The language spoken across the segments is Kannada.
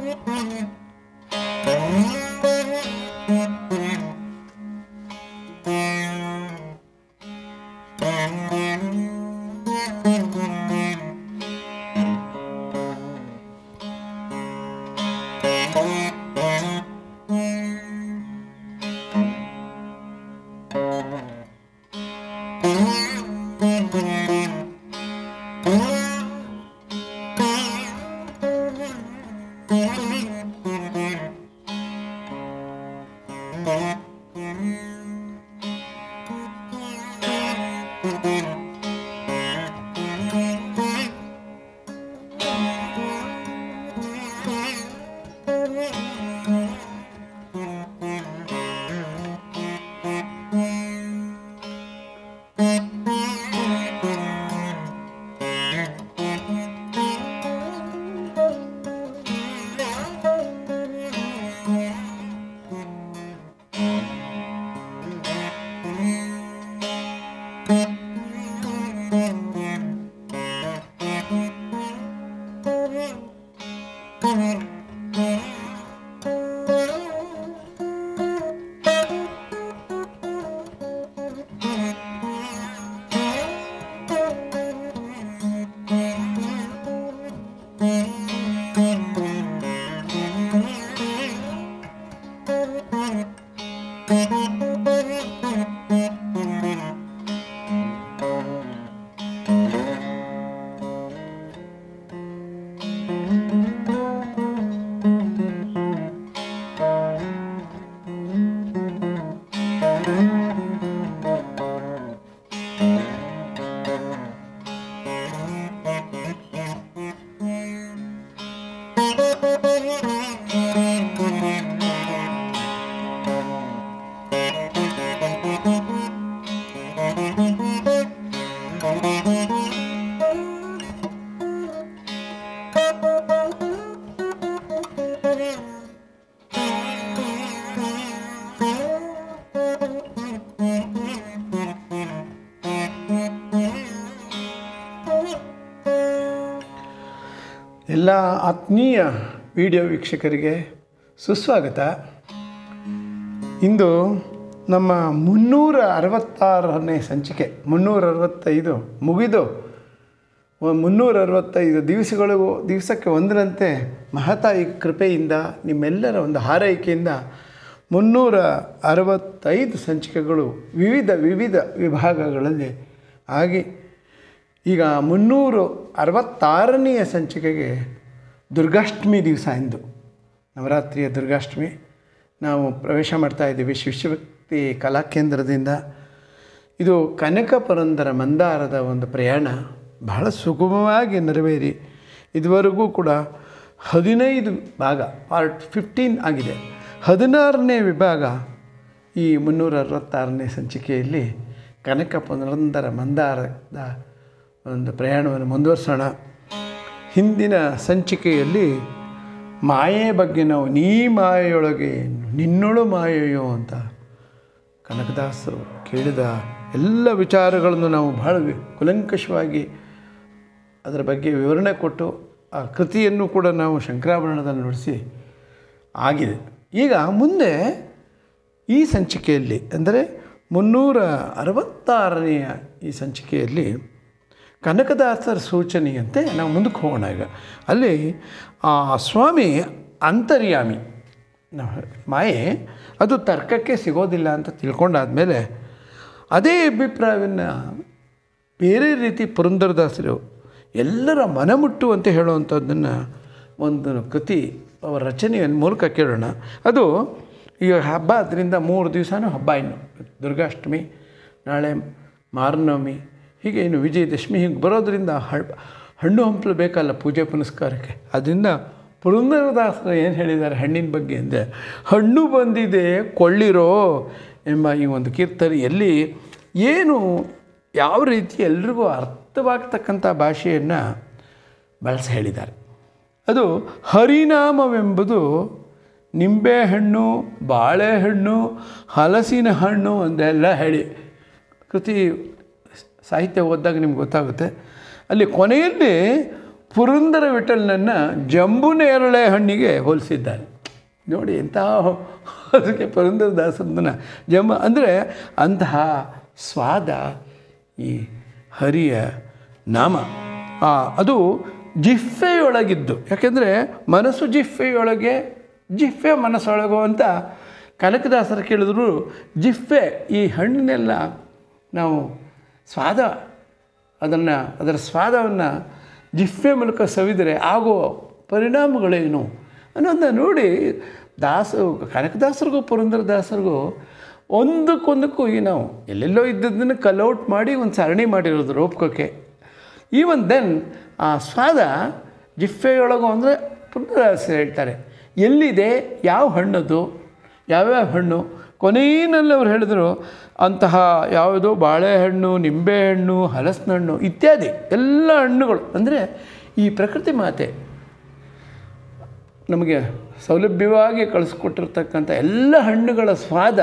ಎಲ್ಲ ಆತ್ಮೀಯ ವಿಡಿಯೋ ವೀಕ್ಷಕರಿಗೆ ಸುಸ್ವಾಗತ ಇಂದು ನಮ್ಮ ಮುನ್ನೂರ ಅರವತ್ತಾರನೇ ಸಂಚಿಕೆ ಮುನ್ನೂರ ಅರವತ್ತೈದು ಮುಗಿದು ಒ- ಮುನ್ನೂರ ಅರವತ್ತೈದು ದಿವಸಗಳು ದಿವಸಕ್ಕೆ ಒಂದರಂತೆ ಮಹತಾಯಿ ಕೃಪೆಯಿಂದ ನಿಮ್ಮೆಲ್ಲರ ಒಂದು ಹಾರೈಕೆಯಿಂದ ಮುನ್ನೂರ ಅರವತ್ತೈದು ಸಂಚಿಕೆಗಳು ವಿವಿಧ ವಿವಿಧ ವಿಭಾಗಗಳಲ್ಲಿ ಆಗಿ ಈಗ ಮುನ್ನೂರು ಅರವತ್ತಾರನೆಯ ಸಂಚಿಕೆಗೆ ದುರ್ಗಾಷ್ಟಮಿ ದಿವಸ ಇಂದು ನವರಾತ್ರಿಯ ದುರ್ಗಾಷ್ಟಮಿ ನಾವು ಪ್ರವೇಶ ಮಾಡ್ತಾ ಇದ್ದೀವಿ ಶಿವಶಕ್ತಿ ಕಲಾಕೇಂದ್ರದಿಂದ ಇದು ಕನಕ ಪುರಂದರ ಮಂದಾರದ ಒಂದು ಪ್ರಯಾಣ ಬಹಳ ಸುಗಮವಾಗಿ ನೆರವೇರಿ ಇದುವರೆಗೂ ಕೂಡ ಹದಿನೈದು ಭಾಗ ಪಾರ್ಟ್ ಫಿಫ್ಟೀನ್ ಆಗಿದೆ ಹದಿನಾರನೇ ವಿಭಾಗ ಈ ಮುನ್ನೂರ ಅರವತ್ತಾರನೇ ಸಂಚಿಕೆಯಲ್ಲಿ ಕನಕ ಪುರಂದರ ಮಂದಾರದ ಒಂದು ಪ್ರಯಾಣವನ್ನು ಮುಂದುವರ್ಸೋಣ ಹಿಂದಿನ ಸಂಚಿಕೆಯಲ್ಲಿ ಮಾಯೆ ಬಗ್ಗೆ ನಾವು ನೀ ಮಾಯೆಯೊಳಗೆ ನಿನ್ನೊಳು ಮಾಯೆಯೋ ಅಂತ ಕನಕದಾಸರು ಕೇಳಿದ ಎಲ್ಲ ವಿಚಾರಗಳನ್ನು ನಾವು ಬಹಳ ವಿ- ಕೂಲಂಕಷವಾಗಿ ಅದರ ಬಗ್ಗೆ ವಿವರಣೆ ಕೊಟ್ಟು ಆ ಕೃತಿಯನ್ನು ಕೂಡ ನಾವು ಶಂಕರಾಭರಣದಲ್ಲಿ ನುಡಿಸಿ ಆಗಿದೆ ಈಗ ಮುಂದೆ ಈ ಸಂಚಿಕೆಯಲ್ಲಿ ಅಂದರೆ ಮುನ್ನೂರ ಅರವತ್ತಾರನೆಯ ಈ ಸಂಚಿಕೆಯಲ್ಲಿ ಕನಕದಾಸರ ಸೂಚನೆಯಂತೆ ನಾವು ಮುಂದಕ್ಕೆ ಹೋಗೋಣ ಈಗ ಅಲ್ಲಿ ಆ ಸ್ವಾಮಿ ಅಂತರ್ಯಾಮಿ ನಾವು ಮಾಯೆ ಅದು ತರ್ಕಕ್ಕೆ ಸಿಗೋದಿಲ್ಲ ಅಂತ ತಿಳ್ಕೊಂಡಾದಮೇಲೆ ಅದೇ ಅಭಿಪ್ರಾಯವನ್ನು ಬೇರೆ ರೀತಿ ಪುರಂದರದಾಸರು ಎಲ್ಲರ ಮನಮುಟ್ಟುವಂತೆ ಹೇಳುವಂಥದ್ದನ್ನು ಒಂದು ಕೃತಿ ಅವರ ರಚನೆಯ ಮೂಲಕ ಕೇಳೋಣ ಅದು ಈಗ ಹಬ್ಬ ಅದರಿಂದ ಮೂರು ದಿವಸನೂ ಹಬ್ಬ ಇನ್ನು ದುರ್ಗಾಷ್ಟಮಿ ನಾಳೆ ಮಾರನವಮಿ ಹೀಗೆ ಇನ್ನು ವಿಜಯದಶಮಿ ಹೀಗೆ ಬರೋದರಿಂದ ಹ- ಹಣ್ಣು ಹಂಪಲು ಬೇಕಲ್ಲ ಪೂಜೆ ಪುನಸ್ಕಾರಕ್ಕೆ ಅದರಿಂದ ಪುರಂದರದಾಸರು ಏನು ಹೇಳಿದ್ದಾರೆ ಹಣ್ಣಿನ ಬಗ್ಗೆ ಅಂದರೆ ಹಣ್ಣು ಬಂದಿದೆ ಕೊಳ್ಳಿರೋ ಎಂಬ ಈ ಒಂದು ಕೀರ್ತನೆಯಲ್ಲಿ ಏನು ಯಾವ ರೀತಿ ಎಲ್ರಿಗೂ ಅರ್ಥವಾಗ್ತಕ್ಕಂಥ ಭಾಷೆಯನ್ನು ಬಳಸಿ ಹೇಳಿದ್ದಾರೆ ಅದು ಹರಿನಾಮವೆಂಬುದು ನಿಂಬೆಹಣ್ಣು ಬಾಳೆಹಣ್ಣು ಹಲಸಿನ ಹಣ್ಣು ಅಂದೆಲ್ಲ ಹೇಳಿ ಕೃತಿ ಸಾಹಿತ್ಯ ಓದಿದಾಗ ನಿಮ್ಗೆ ಗೊತ್ತಾಗುತ್ತೆ ಅಲ್ಲಿ ಕೊನೆಯಲ್ಲಿ ಪುರಂದರ ವಿಠಲನನ್ನು ಜಂಬು ನೇರಳೆ ಹಣ್ಣಿಗೆ ಹೋಲಿಸಿದ್ದಾನೆ ನೋಡಿ ಎಂಥ ಅದಕ್ಕೆ ಪುರಂದರದಾಸರನ್ನ ಜಂಬ ಅಂದರೆ ಅಂತಹ ಸ್ವಾದ ಈ ಹರಿಯ ನಾಮ ಆ, ಅದು ಜಿಫ್ಫೆಯೊಳಗಿದ್ದು ಯಾಕೆಂದರೆ ಮನಸ್ಸು ಜಿಫ್ಫೆಯೊಳಗೆ ಜಿಫ್ಫೆ ಮನಸ್ಸೊಳಗು ಅಂತ ಕನಕದಾಸರು ಕೇಳಿದ್ರು ಜಿಫ್ಫೆ ಈ ಹಣ್ಣಿನೆಲ್ಲ ನಾವು ಸ್ವಾದ ಅದನ್ನು ಅದರ ಸ್ವಾದವನ್ನು ಜಿಫ್ಫೆ ಮೂಲಕ ಸವಿದರೆ ಆಗುವ ಪರಿಣಾಮಗಳೇನು ಅನ್ನೋದನ್ನ ನೋಡಿ ದಾಸ ಕನಕದಾಸರಿಗೂ ಪುರಂದರದಾಸರಿಗೂ ಒಂದಕ್ಕೊಂದಕ್ಕೂ ಈ ನಾವು ಎಲ್ಲೆಲ್ಲೋ ಇದ್ದದ್ದನ್ನು ಕಲ್ಔಟ್ ಮಾಡಿ ಒಂದು ಸರಣಿ ಮಾಡಿರೋದು ರೂಪಕಕ್ಕೆ ಈವನ್ ದೆನ್ ಆ ಸ್ವಾದ ಜಿಫ್ಫೆಯೊಳಗು ಅಂದರೆ ಪುರಂದರದಾಸ ಹೇಳ್ತಾರೆ ಎಲ್ಲಿದೆ ಯಾವ ಹಣ್ಣದು ಯಾವ್ಯಾವ ಹಣ್ಣು ಕೊನೆಯಲ್ಲಿ ಅವ್ರು ಹೇಳಿದ್ರು ಅಂತಹ ಯಾವುದೋ ಬಾಳೆಹಣ್ಣು ನಿಂಬೆಹಣ್ಣು ಹಲಸಿನ ಹಣ್ಣು ಇತ್ಯಾದಿ ಎಲ್ಲ ಹಣ್ಣುಗಳು ಅಂದರೆ ಈ ಪ್ರಕೃತಿ ಮಾತೆ ನಮಗೆ ಸೌಲಭ್ಯವಾಗಿ ಕಳಿಸ್ಕೊಟ್ಟಿರ್ತಕ್ಕಂಥ ಎಲ್ಲ ಹಣ್ಣುಗಳ ಸ್ವಾದ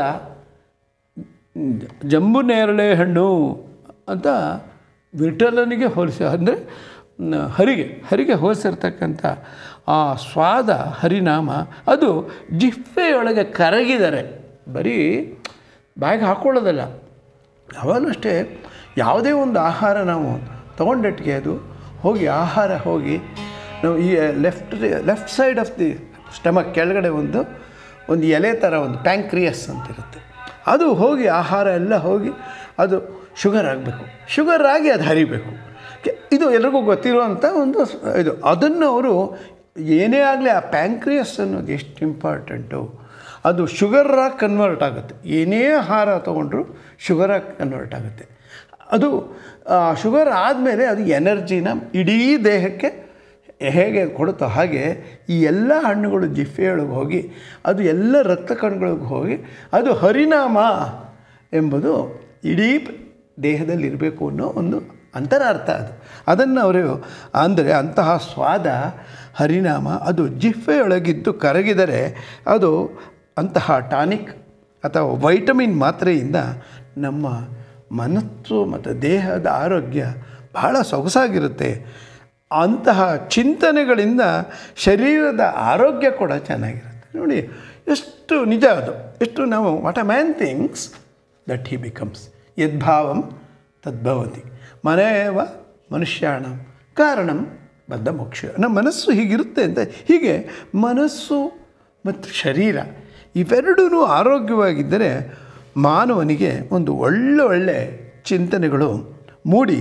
ಜಂಬು ನೇರಳೆ ಹಣ್ಣು ಅಂತ ವಿಠಲನಿಗೆ ಹೋಲಿಸಿ ಅಂದರೆ ನ- ಹರಿಗೆ ಹರಿಗೆ ಹೋಲಿಸಿರ್ತಕ್ಕಂಥ ಆ ಸ್ವಾದ ಹರಿನಾಮ ಅದು ಜಿಫ್ಫೆಯೊಳಗೆ ಕರಗಿದರೆ ಬರೀ ಬಾಯಿಗೆ ಹಾಕ್ಕೊಳ್ಳೋದಲ್ಲ ಯಾವಾಗಲೂ ಅಷ್ಟೇ ಯಾವುದೇ ಒಂದು ಆಹಾರ ನಾವು ತೊಗೊಂಡಟ್ಟಿಗೆ ಅದು ಹೋಗಿ ಆಹಾರ ಹೋಗಿ ನಾವು ಈ left left side of the stomach ಕೆಳಗಡೆ ಒಂದು ಒಂದು ಎಲೆ ಥರ ಒಂದು ಪ್ಯಾಂಕ್ರಿಯಸ್ ಅಂತ ಇರುತ್ತೆ ಅದು ಹೋಗಿ ಆಹಾರ ಎಲ್ಲ ಹೋಗಿ ಅದು ಶುಗರ್ ಆಗಬೇಕು ಶುಗರ್ ಆಗಿ ಅದು ಹರಿಬೇಕು ಕೆ- ಇದು ಎಲ್ರಿಗೂ ಗೊತ್ತಿರುವಂಥ ಒಂದು ಸ್- ಇದು ಅದನ್ನು ಅವರು ಏನೇ ಆಗಲಿ ಆ ಪ್ಯಾಂಕ್ರಿಯಸ್ ಅನ್ನೋದು ಎಷ್ಟು ಇಂಪಾರ್ಟೆಂಟು ಅದು ಶುಗರಾಗಿ ಕನ್ವರ್ಟ್ ಆಗುತ್ತೆ ಏನೇ ಆಹಾರ ತೊಗೊಂಡ್ರು ಶುಗರಾಗಿ ಕನ್ವರ್ಟ್ ಆಗುತ್ತೆ ಅದು ಆ, ಶುಗರ್ ಆದಮೇಲೆ ಅದು ಎನರ್ಜಿನ ಇಡೀ ದೇಹಕ್ಕೆ ಹೇಗೆ ಕೊಡುತ್ತೋ ಹಾಗೆ ಈ ಎಲ್ಲ ಹಣ್ಣುಗಳು ಜಿಫೆಯೊಳಗೆ ಹೋಗಿ ಅದು ಎಲ್ಲ ರಕ್ತ ಕಣಗಳಿಗೆ ಹೋಗಿ ಅದು ಹರಿನಾಮ ಎಂಬುದು ಇಡೀ ದೇಹದಲ್ಲಿ ಇರಬೇಕು ಅನ್ನೋ ಒಂದು ಅಂತರಾರ್ಥ ಅದು ಅದನ್ನು ಅವರು ಅಂದರೆ ಅಂತಹ ಸ್ವಾದ ಹರಿನಾಮ ಅದು ಜಿಫೆಯೊಳಗಿದ್ದು ಕರಗಿದರೆ ಅದು ಅಂತಹ ಟಾನಿಕ್ ಅಥವಾ ವೈಟಮಿನ್ ಮಾತ್ರೆಯಿಂದ ನಮ್ಮ ಮನಸ್ಸು ಮತ್ತು ದೇಹದ ಆರೋಗ್ಯ ಬಹಳ ಸೊಗಸಾಗಿರುತ್ತೆ ಅಂತಹ ಚಿಂತನೆಗಳಿಂದ ಶರೀರದ ಆರೋಗ್ಯ ಕೂಡ ಚೆನ್ನಾಗಿರುತ್ತೆ ನೋಡಿ ಎಷ್ಟು ನಿಜ ಅದು ಎಷ್ಟು ನಾವು what a man thinks that he becomes ಯದ್ಭಾವಂ ತದ್ಭವತಿ ಮನೆಯವ ಮನುಷ್ಯಾಣ ಕಾರಣಂ ಬದ್ಧ ಮೋಕ್ಷ ನಮ್ಮ ಮನಸ್ಸು ಹೀಗಿರುತ್ತೆ ಅಂತ ಹೀಗೆ ಮನಸ್ಸು ಮತ್ತು ಶರೀರ ಇವೆರಡೂ ಆರೋಗ್ಯವಾಗಿದ್ದರೆ ಮಾನವನಿಗೆ ಒಂದು ಒಳ್ಳೆ ಒಳ್ಳೆ ಚಿಂತನೆಗಳು ಮೂಡಿ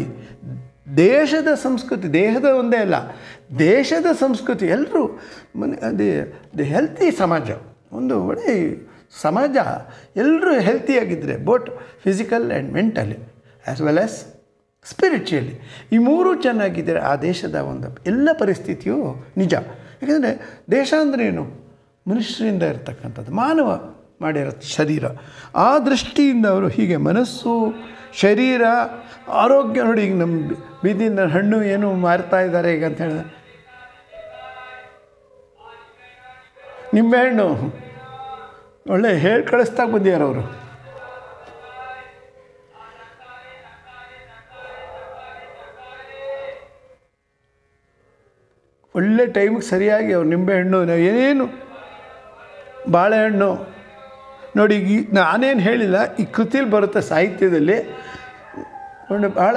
ದೇಶದ ಸಂಸ್ಕೃತಿ ದೇಹದ ಒಂದೇ ಅಲ್ಲ ದೇಶದ ಸಂಸ್ಕೃತಿ ಎಲ್ಲರೂ ಮನೆ ಅದೇ ದ ಹೆಲ್ತಿ ಸಮಾಜ ಒಂದು ಒಳ್ಳೆ ಸಮಾಜ ಎಲ್ಲರೂ ಹೆಲ್ತಿಯಾಗಿದ್ದರೆ both physical and mentally as well as spiritually ಈ ಮೂರೂ ಚೆನ್ನಾಗಿದ್ದರೆ ಆ ದೇಶದ ಒಂದು ಎಲ್ಲ ಪರಿಸ್ಥಿತಿಯು ನಿಜ ಯಾಕೆಂದರೆ ದೇಶ ಅಂದರೆ ಏನು ಮನುಷ್ಯರಿಂದ ಇರತಕ್ಕಂಥದ್ದು ಮಾನವ ಮಾಡಿರೋ ಶರೀರ ಆ ದೃಷ್ಟಿಯಿಂದ ಅವರು ಹೀಗೆ ಮನಸ್ಸು ಶರೀರ ಆರೋಗ್ಯ ನೋಡಿ ಈಗ ನಮ್ಮ ಬೀದಿನ ಹಣ್ಣು ಏನು ಮಾರ್ತಾ ಇದ್ದಾರೆ ಈಗ ಅಂತ ಹೇಳಿದ್ರೆ ನಿಂಬೆಹಣ್ಣು ಒಳ್ಳೆ ಹೇಳಿ ಕಳಿಸ್ತಾ ಬಂದಿದ್ದಾರೆ ಅವರು ಒಳ್ಳೆ ಟೈಮಿಗೆ ಸರಿಯಾಗಿ ಅವ್ರು ನಿಂಬೆಹಣ್ಣು ನಾವು ಏನೇನು ಬಾಳೆಹಣ್ಣು ನೋಡಿ ಈ ನಾನೇನು ಹೇಳಿಲ್ಲ ಈ ಕೃತಿಲಿ ಬರುತ್ತೆ ಸಾಹಿತ್ಯದಲ್ಲಿ ನೋಡಿ ಭಾಳ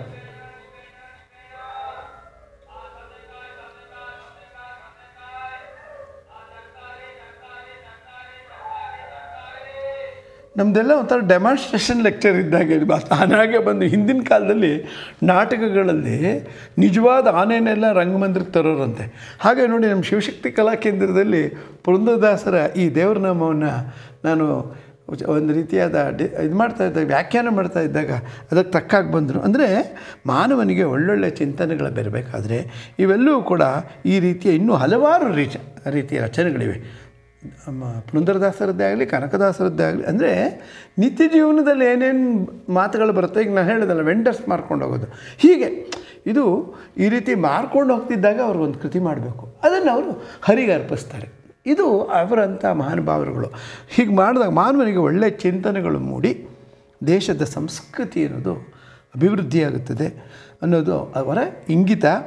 ನಮ್ಮದೆಲ್ಲ ಒಂಥರ ಡೆಮಾನ್ಸ್ಟ್ರೇಷನ್ ಲೆಕ್ಚರ್ ಇದ್ದಾಗ ಇದು ತಾನಾಗೆ ಬಂದು ಹಿಂದಿನ ಕಾಲದಲ್ಲಿ ನಾಟಕಗಳಲ್ಲಿ ನಿಜವಾದ ಆನೆನೆಲ್ಲ ರಂಗಮಂದಿರಕ್ಕೆ ತರೋರಂತೆ ಹಾಗೆ ನೋಡಿ ನಮ್ಮ ಶಿವಶಕ್ತಿ ಕಲಾ ಕೇಂದ್ರದಲ್ಲಿ ಪುರಂದರದಾಸರ ಈ ದೇವ್ರ ನಾಮವನ್ನು ನಾನು ಒಂದು ರೀತಿಯಾದ ಡಿ ಇದು ಮಾಡ್ತಾ ಇದ್ದಾಗ ವ್ಯಾಖ್ಯಾನ ಮಾಡ್ತಾ ಇದ್ದಾಗ ಅದಕ್ಕೆ ತಕ್ಕಾಗಿ ಬಂದರು ಅಂದರೆ ಮಾನವನಿಗೆ ಒಳ್ಳೊಳ್ಳೆ ಚಿಂತನೆಗಳು ಬರಬೇಕಾದ್ರೆ ಇವೆಲ್ಲವೂ ಕೂಡ ಈ ರೀತಿಯ ಇನ್ನೂ ಹಲವಾರು ರೀಚ ರೀತಿಯ ರಚನೆಗಳಿವೆ ನಮ್ಮ ಪುರಂದರದಾಸರದ್ದೇ ಆಗಲಿ ಕನಕದಾಸರದ್ದೇ ಆಗಲಿ ಅಂದರೆ ನಿತ್ಯ ಜೀವನದಲ್ಲಿ ಏನೇನು ಮಾತುಗಳು ಬರುತ್ತೆ ಈಗ ನಾನು ಹೇಳಿದಲ್ಲ ವೆಂಡರ್ಸ್ ಮಾರ್ಕೊಂಡು ಹೋಗೋದು ಹೀಗೆ ಇದು ಈ ರೀತಿ ಮಾರ್ಕೊಂಡು ಹೋಗ್ತಿದ್ದಾಗ ಅವರು ಒಂದು ಕೃತಿ ಮಾಡಬೇಕು ಅದನ್ನು ಅವರು ಹರಿಗೆ ಅರ್ಪಿಸ್ತಾರೆ ಇದು ಅವರಂಥ ಮಹಾನುಭಾವರುಗಳು ಹೀಗೆ ಮಾಡಿದಾಗ ಮಾನವನಿಗೆ ಒಳ್ಳೆಯ ಚಿಂತನೆಗಳು ಮೂಡಿ ದೇಶದ ಸಂಸ್ಕೃತಿ ಅನ್ನೋದು ಅಭಿವೃದ್ಧಿಯಾಗುತ್ತದೆ ಅನ್ನೋದು ಅವರ ಇಂಗಿತ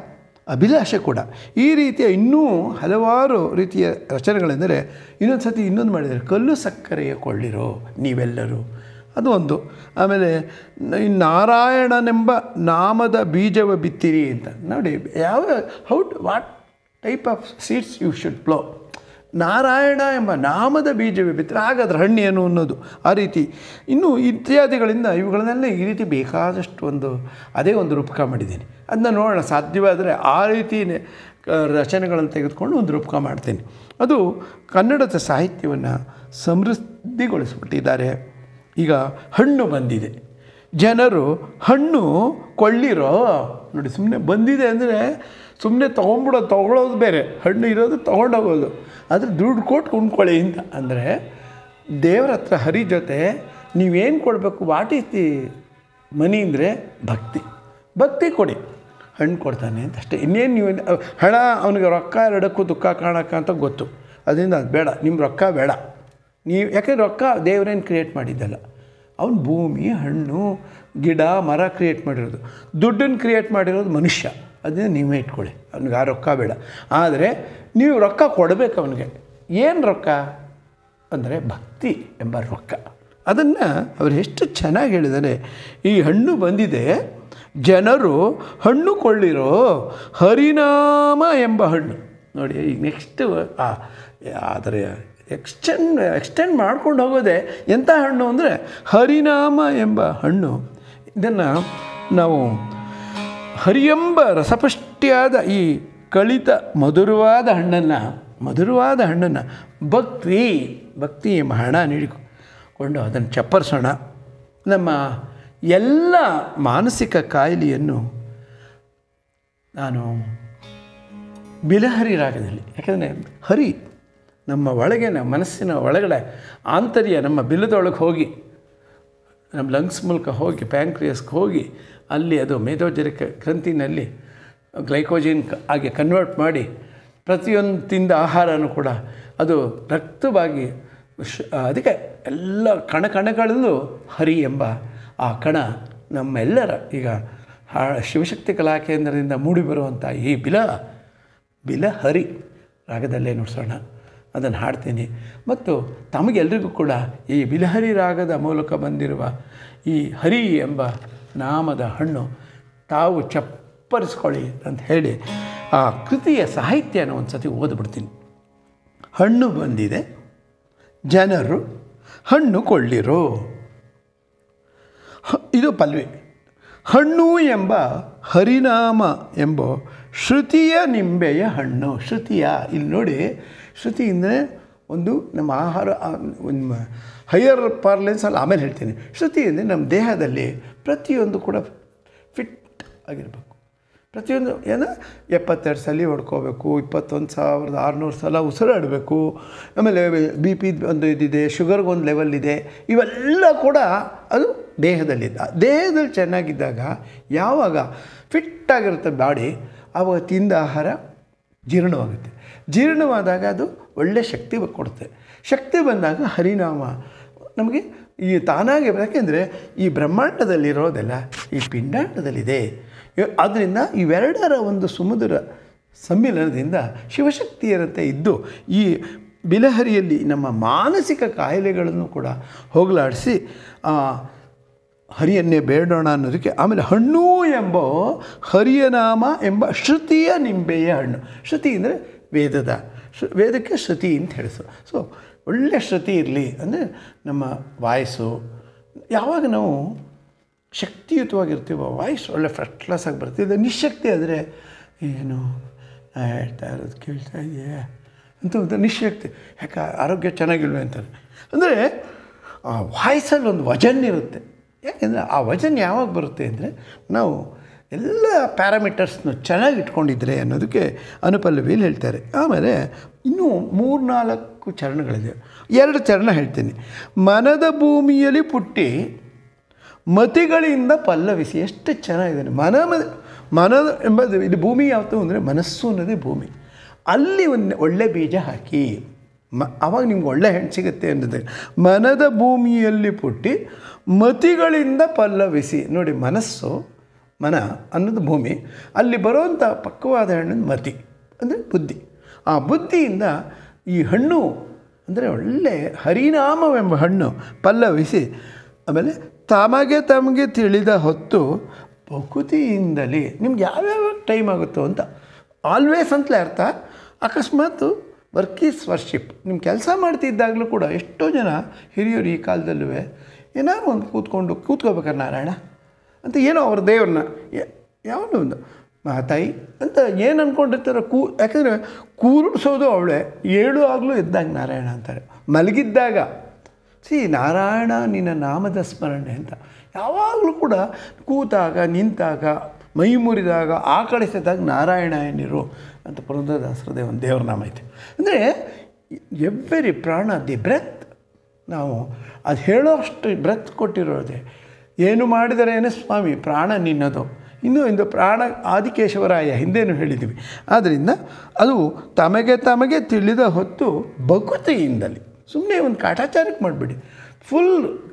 ಅಭಿಲಾಷೆ ಕೂಡ ಈ ರೀತಿಯ ಇನ್ನೂ ಹಲವಾರು ರೀತಿಯ ರಚನೆಗಳೆಂದರೆ ಇನ್ನೊಂದು ಸತಿ ಇನ್ನೊಂದು ಮಾಡಿದ್ದಾರೆ ಕಲ್ಲು ಸಕ್ಕರೆಯ ಕೊಳ್ಳಿರೋ ನೀವೆಲ್ಲರೂ ಅದು ಒಂದು ಆಮೇಲೆ ನ- ಈ ನಾರಾಯಣನೆಂಬ ನಾಮದ ಬೀಜವ ಬಿತ್ತಿರಿ ಅಂತ ನೋಡಿ ಯಾವ how what type of seeds you should plough Narayana ಎಂಬ ನಾಮದ ಬೀಜವೇ ಬಿತ್ತರೆ ಆಗ ಅದರ ಹಣ್ಣು ಏನು ಅನ್ನೋದು ಆ ರೀತಿ ಇನ್ನು ಇತ್ಯಾದಿಗಳಿಂದ ಇವುಗಳನ್ನೆಲ್ಲ ಈ ರೀತಿ ಬೇಕಾದಷ್ಟು ಒಂದು ಅದೇ ಒಂದು ರೂಪಕ ಮಾಡಿದ್ದೀನಿ ಅದನ್ನ ನೋಡೋಣ ಸಾಧ್ಯವಾದರೆ ಆ ರೀತಿ ರಚನೆಗಳನ್ನು ತೆಗೆದುಕೊಂಡು ಒಂದು ರೂಪಕ ಮಾಡ್ತೀನಿ ಅದು ಕನ್ನಡದ ಸಾಹಿತ್ಯವನ್ನು ಸಮೃದ್ಧಿಗೊಳಿಸ್ಬಿಟ್ಟಿದ್ದಾರೆ ಈಗ ಹಣ್ಣು ಬಂದಿದೆ ಜನರು ಹಣ್ಣು ಕೊಳ್ಳಿರೋ ನೋಡಿ ಸುಮ್ಮನೆ ಬಂದಿದೆ ಅಂದರೆ ಸುಮ್ಮನೆ ತೊಗೊಂಬಿಡೋದು ತೊಗೊಳೋದು ಬೇರೆ ಹಣ್ಣು ಇರೋದು ತೊಗೊಂಡೋಗೋದು ಆದರೆ ದುಡ್ಡು ಕೊಟ್ಟು ಕೊಂಡ್ಕೊಳ್ಳಿ ಅಂತ ಅಂದರೆ ದೇವರ ಹತ್ರ ಹರಿ ಜೊತೆ ನೀವೇನು ಕೊಡಬೇಕು ವಾಟ್ ಈಸ್ ದಿ ಮನಿ ಅಂದರೆ ಭಕ್ತಿ ಭಕ್ತಿ ಕೊಡಿ ಹಣ್ಣು ಕೊಡ್ತಾನೆ ಅಂತ ಅಷ್ಟೇ ಇನ್ನೇನು ನೀವು ಹಣ ಅವನಿಗೆ ರೊಕ್ಕ ಎರಡಕ್ಕೂ ದುಃಖ ಕಾಣಕ್ಕ ಅಂತ ಗೊತ್ತು ಅದರಿಂದ ಅದು ಬೇಡ ನಿಮ್ಮ ರೊಕ್ಕ ಬೇಡ ನೀವು ಯಾಕೆಂದ್ರೆ ರೊಕ್ಕ ದೇವರೇನು ಕ್ರಿಯೇಟ್ ಮಾಡಿದ್ದಲ್ಲ ಅವನು ಭೂಮಿ ಹಣ್ಣು ಗಿಡ ಮರ ಕ್ರಿಯೇಟ್ ಮಾಡಿರೋದು ದುಡ್ಡನ್ನು ಕ್ರಿಯೇಟ್ ಮಾಡಿರೋದು ಮನುಷ್ಯ ಅದನ್ನ ನೀವೇ ಇಟ್ಕೊಳ್ಳಿ ಅವ್ನಿಗೆ ಆ ರೊಕ್ಕ ಬೇಡ ಆದರೆ ನೀವು ರೊಕ್ಕ ಕೊಡಬೇಕು ಅವನಿಗೆ ಏನು ರೊಕ್ಕ ಅಂದರೆ ಭಕ್ತಿ ಎಂಬ ರೊಕ್ಕ ಅದನ್ನು ಅವರು ಎಷ್ಟು ಚೆನ್ನಾಗಿ ಹೇಳಿದ್ದಾರೆ ಈ ಹಣ್ಣು ಬಂದಿದೆ ಜನರು ಹಣ್ಣು ಕೊಳ್ಳಿರೋ ಹರಿನಾಮ ಎಂಬ ಹಣ್ಣು ನೋಡಿ ಈಗ ನೆಕ್ಸ್ಟ್ ಅದರ ಎಕ್ಸ್ಟೆಂಡ್ ಎಕ್ಸ್ಟೆಂಡ್ ಮಾಡ್ಕೊಂಡು ಹೋಗೋದೆ ಎಂಥ ಹಣ್ಣು ಅಂದರೆ ಹರಿನಾಮ ಎಂಬ ಹಣ್ಣು ಇದನ್ನು ನಾವು ಹರಿಯೆಂಬ ರಸಪುಷ್ಟಿಯಾದ ಈ ಕಳಿತ ಮಧುರವಾದ ಹಣ್ಣನ್ನು ಮಧುರವಾದ ಹಣ್ಣನ್ನು ಭಕ್ತಿ ಭಕ್ತಿ ಎಂಬ ಹಣ ನೀಡಿಕೊಂಡು ಅದನ್ನು ಚಪ್ಪರಿಸೋಣ ನಮ್ಮ ಎಲ್ಲ ಮಾನಸಿಕ ಕಾಯಿಲೆಯನ್ನು ನಾನು ಬಿಲಹರಿ ರಾಗದಲ್ಲಿ ಯಾಕಂದರೆ ಹರಿ ನಮ್ಮ ಒಳಗೆ ನಮ್ಮ ಮನಸ್ಸಿನ ಒಳಗಡೆ ಆಂತರ್ಯ ನಮ್ಮ ಬಿಲ್ಲದೊಳಗೆ ಹೋಗಿ ನಮ್ಮ ಲಂಗ್ಸ್ ಮೂಲಕ ಹೋಗಿ ಪ್ಯಾಂಕ್ರಿಯಸ್ಗೆ ಹೋಗಿ ಅಲ್ಲಿ ಅದು ಮೇಧೋಜರಿಕ ಗ್ರಂಥಿನಲ್ಲಿ ಗ್ಲೈಕೋಜಿನ್ ಕ- ಆಗಿ ಕನ್ವರ್ಟ್ ಮಾಡಿ ಪ್ರತಿಯೊಂದು ತಿಂದ ಆಹಾರನೂ ಕೂಡ ಅದು ರಕ್ತವಾಗಿ ಶ್ ಅದಕ್ಕೆ ಎಲ್ಲ ಕಣ ಕಣಗಳಲ್ಲೂ ಹರಿ ಎಂಬ ಆ ಕಣ ನಮ್ಮೆಲ್ಲರ ಈಗ ಹಾ ಶಿವಶಕ್ತಿ ಕಲಾ ಕೇಂದ್ರದಿಂದ ಮೂಡಿಬರುವಂಥ ಈ ಬಿಲ ಬಿಲ ಹರಿ ರಾಗದಲ್ಲೇ ನುಡಿಸೋಣ ಅದನ್ನು ಹಾಡ್ತೀನಿ ಮತ್ತು ತಮಗೆಲ್ಲರಿಗೂ ಕೂಡ ಈ ಬಿಲಹರಿ ರಾಗದ ಮೂಲಕ ಬಂದಿರುವ ಈ ಹರಿ ಎಂಬ ನಾಮದ ಹಣ್ಣು ತಾವು ಚಪ್ಪರಿಸ್ಕೊಳ್ಳಿ ಅಂತ ಹೇಳಿ ಆ ಕೃತಿಯ ಸಾಹಿತ್ಯನ ಒಂದು ಸತಿ ಓದ್ಬಿಡ್ತೀನಿ ಹಣ್ಣು ಬಂದಿದೆ ಜನರು ಹಣ್ಣು ಕೊಳ್ಳಿರೋ ಹ- ಇದು ಪಲ್ವಿ ಹಣ್ಣು ಎಂಬ ಹರಿನಾಮ ಎಂಬ ಶ್ರುತಿಯ ನಿಂಬೆಯ ಹಣ್ಣು ಶ್ರುತಿಯ ಇಲ್ಲಿ ನೋಡಿ ಶ್ರುತಿ ಅಂದರೆ ಒಂದು ನಮ್ಮ ಆಹಾರ ಆ, ಒಂದು ಹೈಯರ್ ಪಾರ್ಲೆನ್ಸಲ್ಲಿ ಆಮೇಲೆ ಹೇಳ್ತೀನಿ ಶ್ರುತಿ ಅಂದರೆ ನಮ್ಮ ದೇಹದಲ್ಲಿ ಪ್ರತಿಯೊಂದು ಕೂಡ ಫಿಟ್ ಆಗಿರಬೇಕು ಪ್ರತಿಯೊಂದು ಏನು ಎಪ್ಪತ್ತೆರಡು ಸಲ ಹೊಡ್ಕೋಬೇಕು ಇಪ್ಪತ್ತೊಂದು ಸಾವಿರದ ಆರುನೂರು ಸಲ ಉಸಿರಾಡಬೇಕು ಆಮೇಲೆ ಬಿ ಪಿ ಒಂದು ಇದಿದೆ ಶುಗರ್ಗೊಂದು ಲೆವೆಲ್ ಇದೆ ಇವೆಲ್ಲ ಕೂಡ ಅದು ದೇಹದಲ್ಲಿದೆ ಆ ದೇಹದಲ್ಲಿ ಚೆನ್ನಾಗಿದ್ದಾಗ ಯಾವಾಗ ಫಿಟ್ಟಾಗಿರುತ್ತೆ ಬಾಡಿ ಆವಾಗ ತಿಂದ ಆಹಾರ ಜೀರ್ಣವಾಗುತ್ತೆ ಜೀರ್ಣವಾದಾಗ ಅದು ಒಳ್ಳೆಯ ಶಕ್ತಿ ಕೊಡುತ್ತೆ ಶಕ್ತಿ ಬಂದಾಗ ಹರಿನಾಮ ನಮಗೆ ಈ ತಾನಾಗಿ ಯಾಕೆಂದರೆ ಈ ಬ್ರಹ್ಮಾಂಡದಲ್ಲಿರೋದೆಲ್ಲ ಈ ಪಿಂಡಾಂಡದಲ್ಲಿದೆ ಆದ್ದರಿಂದ ಇವೆರಡರ ಒಂದು ಸುಮಧುರ ಸಮ್ಮಿಲನದಿಂದ ಶಿವಶಕ್ತಿಯರಂತೆ ಇದ್ದು ಈ ಬಿಲಹರಿಯಲ್ಲಿ ನಮ್ಮ ಮಾನಸಿಕ ಕಾಯಿಲೆಗಳನ್ನು ಕೂಡ ಹೋಗಲಾಡಿಸಿ ಆ ಹರಿಯನ್ನೇ ಬೇಡೋಣ ಅನ್ನೋದಕ್ಕೆ ಆಮೇಲೆ ಹಣ್ಣು ಎಂಬ ಹರಿಯ ನಾಮ ಎಂಬ ಶ್ರುತಿಯ ನಿಂಬೆಯ ಹಣ್ಣು ಶ್ರುತಿ ಅಂದರೆ ವೇದದ ಶೃ- ವೇದಕ್ಕೆ ಶ್ರುತಿ ಅಂತ ಹೇಳಿಸು ಸೊ ಒಳ್ಳೆಯ ಶ್ರುತಿ ಇರಲಿ ಅಂದರೆ ನಮ್ಮ ವಾಯ್ಸು ಯಾವಾಗ ನಾವು ಶಕ್ತಿಯುತವಾಗಿರ್ತೀವೋ ವಾಯ್ಸ್ ಒಳ್ಳೆ ಫಸ್ಟ್ ಕ್ಲಾಸಾಗಿ ಬರ್ತಿದೆ ನಿಶಕ್ತಿ ಆದರೆ ಏನು ನಾ ಹೇಳ್ತಾ ಇರೋದು ಕೇಳ್ತಾ ಇದೆಯಾ ಅಂತ ಒಂದು ನಿಶಕ್ತಿ ಯಾಕೆ ಆರೋಗ್ಯ ಚೆನ್ನಾಗಿಲ್ವೇ ಅಂತಾರೆ ಅಂದರೆ ಆ ವಾಯ್ಸಲ್ಲಿ ಒಂದು ವಜನ್ ಇರುತ್ತೆ ಯಾಕೆಂದರೆ ಆ ವಜನ್ ಯಾವಾಗ ಬರುತ್ತೆ ಅಂದರೆ ನಾವು ಎಲ್ಲ ಪ್ಯಾರಾಮೀಟರ್ಸ್ನು ಚೆನ್ನಾಗಿ ಇಟ್ಕೊಂಡಿದ್ರೆ ಅನ್ನೋದಕ್ಕೆ ಅನುಪಲ್ಲವಿಯಲ್ಲಿ ಹೇಳ್ತಾರೆ ಆಮೇಲೆ ಇನ್ನೂ ಮೂರ್ನಾಲ್ಕು ಚರಣಗಳಿದೆ ಎರಡು ಚರಣ ಹೇಳ್ತೀನಿ ಮನದ ಭೂಮಿಯಲ್ಲಿ ಪುಟ್ಟಿ ಮತಿಗಳಿಂದ ಪಲ್ಲವಿಸಿ ಎಷ್ಟು ಚೆನ್ನಾಗಿದೆ ಮನ ಮನ ಎಂಬುದು ಇದು ಭೂಮಿ ಯಾವುದು ಅಂದರೆ ಮನಸ್ಸು ಅನ್ನೋದೇ ಭೂಮಿ ಅಲ್ಲಿ ಒಂದು ಒಳ್ಳೆ ಬೀಜ ಹಾಕಿ ಮ ಆವಾಗ ನಿಮ್ಗೆ ಒಳ್ಳೆ ಹೆಣ್ಣು ಸಿಗುತ್ತೆ ಅನ್ನೋದು ಮನದ ಭೂಮಿಯಲ್ಲಿ ಪುಟ್ಟಿ ಮತಿಗಳಿಂದ ಪಲ್ಲವಿಸಿ ನೋಡಿ ಮನಸ್ಸು ಮನ ಅನ್ನೋದು ಭೂಮಿ ಅಲ್ಲಿ ಬರುವಂಥ ಪಕ್ವವಾದ ಹಣ್ಣು ಮತಿ ಅಂದರೆ ಬುದ್ಧಿ ಆ ಬುದ್ಧಿಯಿಂದ ಈ ಹಣ್ಣು ಅಂದರೆ ಒಳ್ಳೆ ಹರಿನಾಮವೆಂಬ ಹಣ್ಣು ಪಲ್ಲವಿಸಿ ಆಮೇಲೆ ತಮಗೆ ತಮಗೆ ತಿಳಿದ ಹೊತ್ತು ಪ್ರಕೃತಿಯಿಂದಲೇ ನಿಮ್ಗೆ ಯಾವ್ಯಾವ ಟೈಮ್ ಆಗುತ್ತೋ ಅಂತ ಆಲ್ವೇಸ್ ಅಂತಲೇ ಅರ್ಥ ಅಕಸ್ಮಾತ್ ವರ್ಕ್ ಈಸ್ ವರ್ಷಿಪ್ ನಿಮ್ಮ ಕೆಲಸ ಮಾಡ್ತಿದ್ದಾಗಲೂ ಕೂಡ ಎಷ್ಟೋ ಜನ ಹಿರಿಯರು ಈ ಕಾಲದಲ್ಲೂ ಏನಾದ್ರು ಒಂದು ಕೂತ್ಕೊಂಡು ಕೂತ್ಕೋಬೇಕಾರೆ ನಾರಾಯಣ ಅಂತ ಏನೋ ಅವ್ರ ದೇವ್ರನ್ನ ಯಾವುದೋ ಒಂದು ಮಹಾತಾಯಿ ಅಂತ ಏನು ಅಂದ್ಕೊಂಡಿರ್ತಾರೋ ಕೂ ಯಾಕಂದರೆ ಕೂರಿಸೋದು ಅವಳೆ ಏಳು ಆಗಲೂ ಎದ್ದಾಗ ನಾರಾಯಣ ಅಂತಾರೆ ಮಲಗಿದ್ದಾಗ ಸಿ ನಾರಾಯಣ ನಿನ್ನ ನಾಮದ ಸ್ಮರಣೆ ಅಂತ ಯಾವಾಗಲೂ ಕೂಡ ಕೂತಾಗ ನಿಂತಾಗ ಮೈ ಮುರಿದಾಗ ಆಕಳಿಸಿದಾಗ ನಾರಾಯಣ ಏನಿರು ಅಂತ ಪುರಂದರದಾಸರದೇ ಒಂದು ದೇವ್ರ ನಾಮ ಐತೆ ಅಂದರೆ ಎವ್ರಿ ಪ್ರಾಣ ದಿ ಬ್ರೆತ್ ನಾವು ಅದು ಹೇಳೋ ಅಷ್ಟು ಬ್ರೆತ್ ಕೊಟ್ಟಿರೋದೆ ಏನು ಮಾಡಿದರೇನೆ ಸ್ವಾಮಿ ಪ್ರಾಣ ನಿನ್ನದು ಇನ್ನೂ ಇಂದು ಪ್ರಾಣ ಆದಿಕೇಶವರಾಯ ಹಿಂದೇನು ಹೇಳಿದ್ದೀವಿ ಆದ್ದರಿಂದ ಅದು ತಮಗೆ ತಮಗೆ ತಿಳಿದ ಹೊತ್ತು ಭಕುತಿಯಿಂದಲೇ ಸುಮ್ಮನೆ ಒಂದು ಕಾಟಾಚಾರಕ್ಕೆ ಮಾಡಿಬಿಡಿ full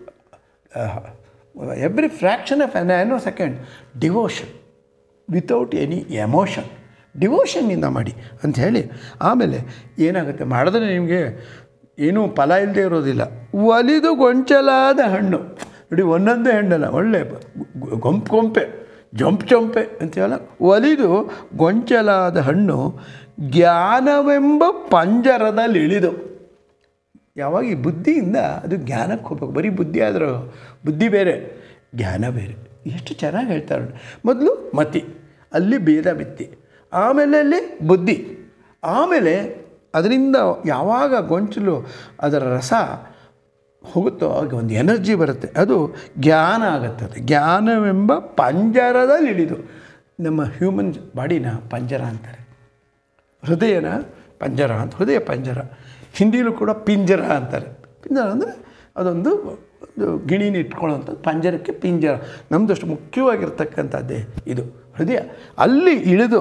every fraction of nanosecond devotion without any emotion ಡಿವೋಷನ್ನಿಂದ ಮಾಡಿ ಅಂತ ಹೇಳಿ ಆಮೇಲೆ ಏನಾಗುತ್ತೆ ಮಾಡಿದ್ರೆ ನಿಮಗೆ ಏನೂ ಫಲ ಇಲ್ಲದೆ ಇರೋದಿಲ್ಲ ಒಲಿದು ಗೊಂಚಲಾದ ಹಣ್ಣು ನೋಡಿ ಒಂದೊಂದೇ ಹಣ್ಣಲ್ಲ ಒಳ್ಳೆ ಗೊ- ಗೊಂಪು ಗೊಂಪೆ ಜಂಪ್ ಜಂಪೆ ಅಂತೀವಲ್ಲ ಒಲಿದು ಗೊಂಚಲಾದ ಹಣ್ಣು ಜ್ಞಾನವೆಂಬ ಪಂಜರದಲ್ಲಿ ಇಳಿದು ಯಾವಾಗ ಈ ಬುದ್ಧಿಯಿಂದ ಅದು ಜ್ಞಾನಕ್ಕೆ ಹೋಗ್ಬೇಕು ಬರೀ ಬುದ್ಧಿ ಆದರೂ ಬುದ್ಧಿ ಬೇರೆ ಜ್ಞಾನ ಬೇರೆ ಎಷ್ಟು ಚೆನ್ನಾಗಿ ಹೇಳ್ತಾರೆ ನೋಡಿ. ಮೊದಲು ಮತಿ ಅಲ್ಲಿ ಭೇದ ಬಿತ್ತಿ ಆಮೇಲೆ ಅಲ್ಲಿ ಬುದ್ಧಿ ಆಮೇಲೆ ಅದರಿಂದ ಯಾವಾಗ ಗೊಂಚಲು ಅದರ ರಸ ಹೋಗುತ್ತೋ ಆಗ ಒಂದು ಎನರ್ಜಿ ಬರುತ್ತೆ ಅದು ಜ್ಞಾನ ಆಗುತ್ತೆ ಅದು ಜ್ಞಾನವೆಂಬ ಪಂಜರದಲ್ಲಿ ಇಳಿದು ನಮ್ಮ ಹ್ಯೂಮನ್ ಬಾಡಿನ ಪಂಜರ ಅಂತಾರೆ ಹೃದಯನ ಪಂಜರ ಅಂತ ಹೃದಯ ಪಂಜರ ಹಿಂದಿಲೂ ಕೂಡ ಪಿಂಜರ ಅಂತಾರೆ ಪಿಂಜರ ಅಂದರೆ ಅದೊಂದು ಒಂದು ಗಿಣಿನ ಇಟ್ಕೊಳ್ಳೋಂಥದ್ದು ಪಂಜರಕ್ಕೆ ಪಿಂಜರ ನಮ್ಮದಷ್ಟು ಮುಖ್ಯವಾಗಿರ್ತಕ್ಕಂಥದ್ದೇ ಇದು ಹೃದಯ ಅಲ್ಲಿ ಇಳಿದು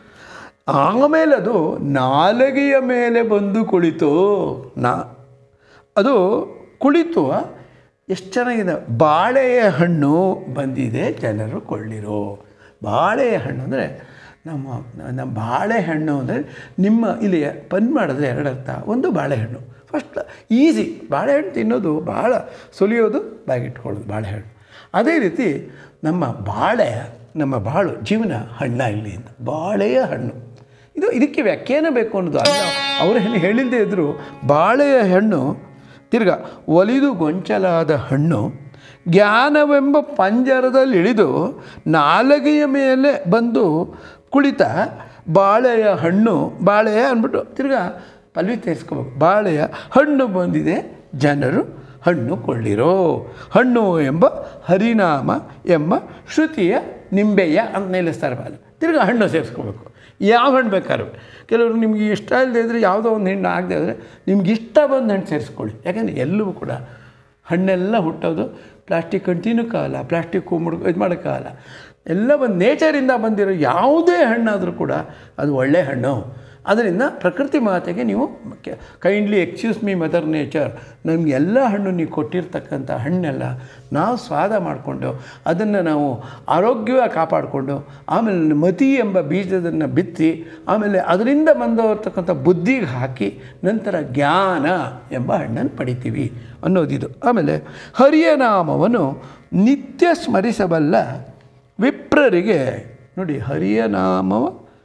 ಆಮೇಲೆ ಅದು ನಾಲಗೆಯ ಮೇಲೆ ಬಂದು ಕುಳಿತು ನಾ ಅದು ಕುಳಿತು ಎಷ್ಟು ಚೆನ್ನಾಗಿದೆ ಬಾಳೆಯ ಹಣ್ಣು ಬಂದಿದೆ ಜನರು ಕೊಳ್ಳಿರೋ ಬಾಳೆಯ ಹಣ್ಣು ಅಂದರೆ ನಮ್ಮ ನಮ್ಮ ಬಾಳೆಹಣ್ಣು ಅಂದರೆ ನಿಮ್ಮ ಇಲ್ಲಿ ಪನ್ ಮಾಡಿದ್ರೆ ಎರಡರ್ಥ ಒಂದು ಬಾಳೆಹಣ್ಣು ಫಸ್ಟ್ ಈಸಿ ಬಾಳೆಹಣ್ಣು ತಿನ್ನೋದು ಭಾಳ ಸುಲಿಯೋದು ಬಾಗಿಟ್ಕೊಳ್ಳೋದು ಬಾಳೆಹಣ್ಣು ಅದೇ ರೀತಿ ನಮ್ಮ ಬಾಳೆ ನಮ್ಮ ಬಾಳು ಜೀವನ ಹಣ್ಣಾಗಲಿ ಅಂತ ಬಾಳೆಯ ಹಣ್ಣು ಇದು ಇದಕ್ಕೆ ವ್ಯಾಖ್ಯಾನ ಬೇಕು ಅನ್ನೋದು ಅಲ್ಲ ಅವರು ಏನು ಹೇಳಿಲ್ಲದೆ ಇದ್ದರು ಬಾಳೆಯ ಹಣ್ಣು ತಿರ್ಗ ಒಲಿದು ಗೊಂಚಲಾದ ಹಣ್ಣು ಜ್ಞಾನವೆಂಬ ಪಂಜರದಲ್ಲಿ ಇಳಿದು ನಾಲಗೆಯ ಮೇಲೆ ಬಂದು ಕುಳಿತ ಬಾಳೆಯ ಹಣ್ಣು ಬಾಳೆಯ ಅಂದ್ಬಿಟ್ಟು ತಿರ್ಗಾ ಪಲ್ವಿ ತೇರಿಸ್ಕೋಬೇಕು ಬಾಳೆಯ ಹಣ್ಣು ಬಂದಿದೆ ಜನರು ಹಣ್ಣು ಕೊಳ್ಳಿರೋ ಹಣ್ಣು ಎಂಬ ಹರಿನಾಮ ಎಂಬ ಶ್ರುತಿಯ ನಿಂಬೆಯ ಅಂತ ನಿಲ್ಲಿಸ್ತಾರೆ ಬಾಲ ತಿರ್ಗಾ ಹಣ್ಣು ಸೇರಿಸ್ಕೋಬೇಕು ಯಾವ ಹಣ್ಣು ಬೇಕಾದ್ರೂ ಕೆಲವರು ನಿಮ್ಗೆ ಇಷ್ಟ ಇಲ್ಲದೆ ಇದ್ದರೆ ಯಾವುದೋ ಒಂದು ಹಣ್ಣು ಆಗದೆ ಇದ್ದರೆ ನಿಮ್ಗೆ ಇಷ್ಟ ಬಂದ ಹಣ್ಣು ಸೇರಿಸ್ಕೊಳ್ಳಿ ಯಾಕಂದರೆ ಎಲ್ಲವೂ ಕೂಡ ಹಣ್ಣೆಲ್ಲ ಹುಟ್ಟೋದು ಪ್ಲಾಸ್ಟಿಕ್ ಹಣ್ಣು ತಿನ್ನೋಕ್ಕಾಗಲ್ಲ ಪ್ಲಾಸ್ಟಿಕ್ ಮುಡ್ ಇದು ಮಾಡೋಕ್ಕಾಗಲ್ಲ ಎಲ್ಲ ಒಂದು ನೇಚರಿಂದ ಬಂದಿರೋ ಯಾವುದೇ ಹಣ್ಣಾದರೂ ಕೂಡ ಅದು ಒಳ್ಳೆಯ ಹಣ್ಣು ಅದರಿಂದ ಪ್ರಕೃತಿ ಮಾತೆಗೆ ನೀವು kindly excuse me mother nature ನಮ್ಗೆ ಎಲ್ಲ ಹಣ್ಣು ನೀವು ಕೊಟ್ಟಿರ್ತಕ್ಕಂಥ ಹಣ್ಣೆಲ್ಲ ನಾವು ಸ್ವಾದ ಮಾಡಿಕೊಂಡು ಅದನ್ನು ನಾವು ಆರೋಗ್ಯವಾಗಿ ಕಾಪಾಡಿಕೊಂಡು ಆಮೇಲೆ ಮತಿ ಎಂಬ ಬೀಜದನ್ನು ಬಿತ್ತಿ ಆಮೇಲೆ ಅದರಿಂದ ಬಂದಿರ್ತಕ್ಕಂಥ ಬುದ್ಧಿಗೆ ಹಾಕಿ ನಂತರ ಜ್ಞಾನ ಎಂಬ ಹಣ್ಣನ್ನು ಪಡಿತೀವಿ ಅನ್ನೋದಿದು ಆಮೇಲೆ ಹರಿಯ ನಾಮವನ್ನು ನಿತ್ಯ ಸ್ಮರಿಸಬಲ್ಲ ವಿಪ್ರರಿಗೆ ನೋಡಿ ಹರಿಯ ನಾಮವ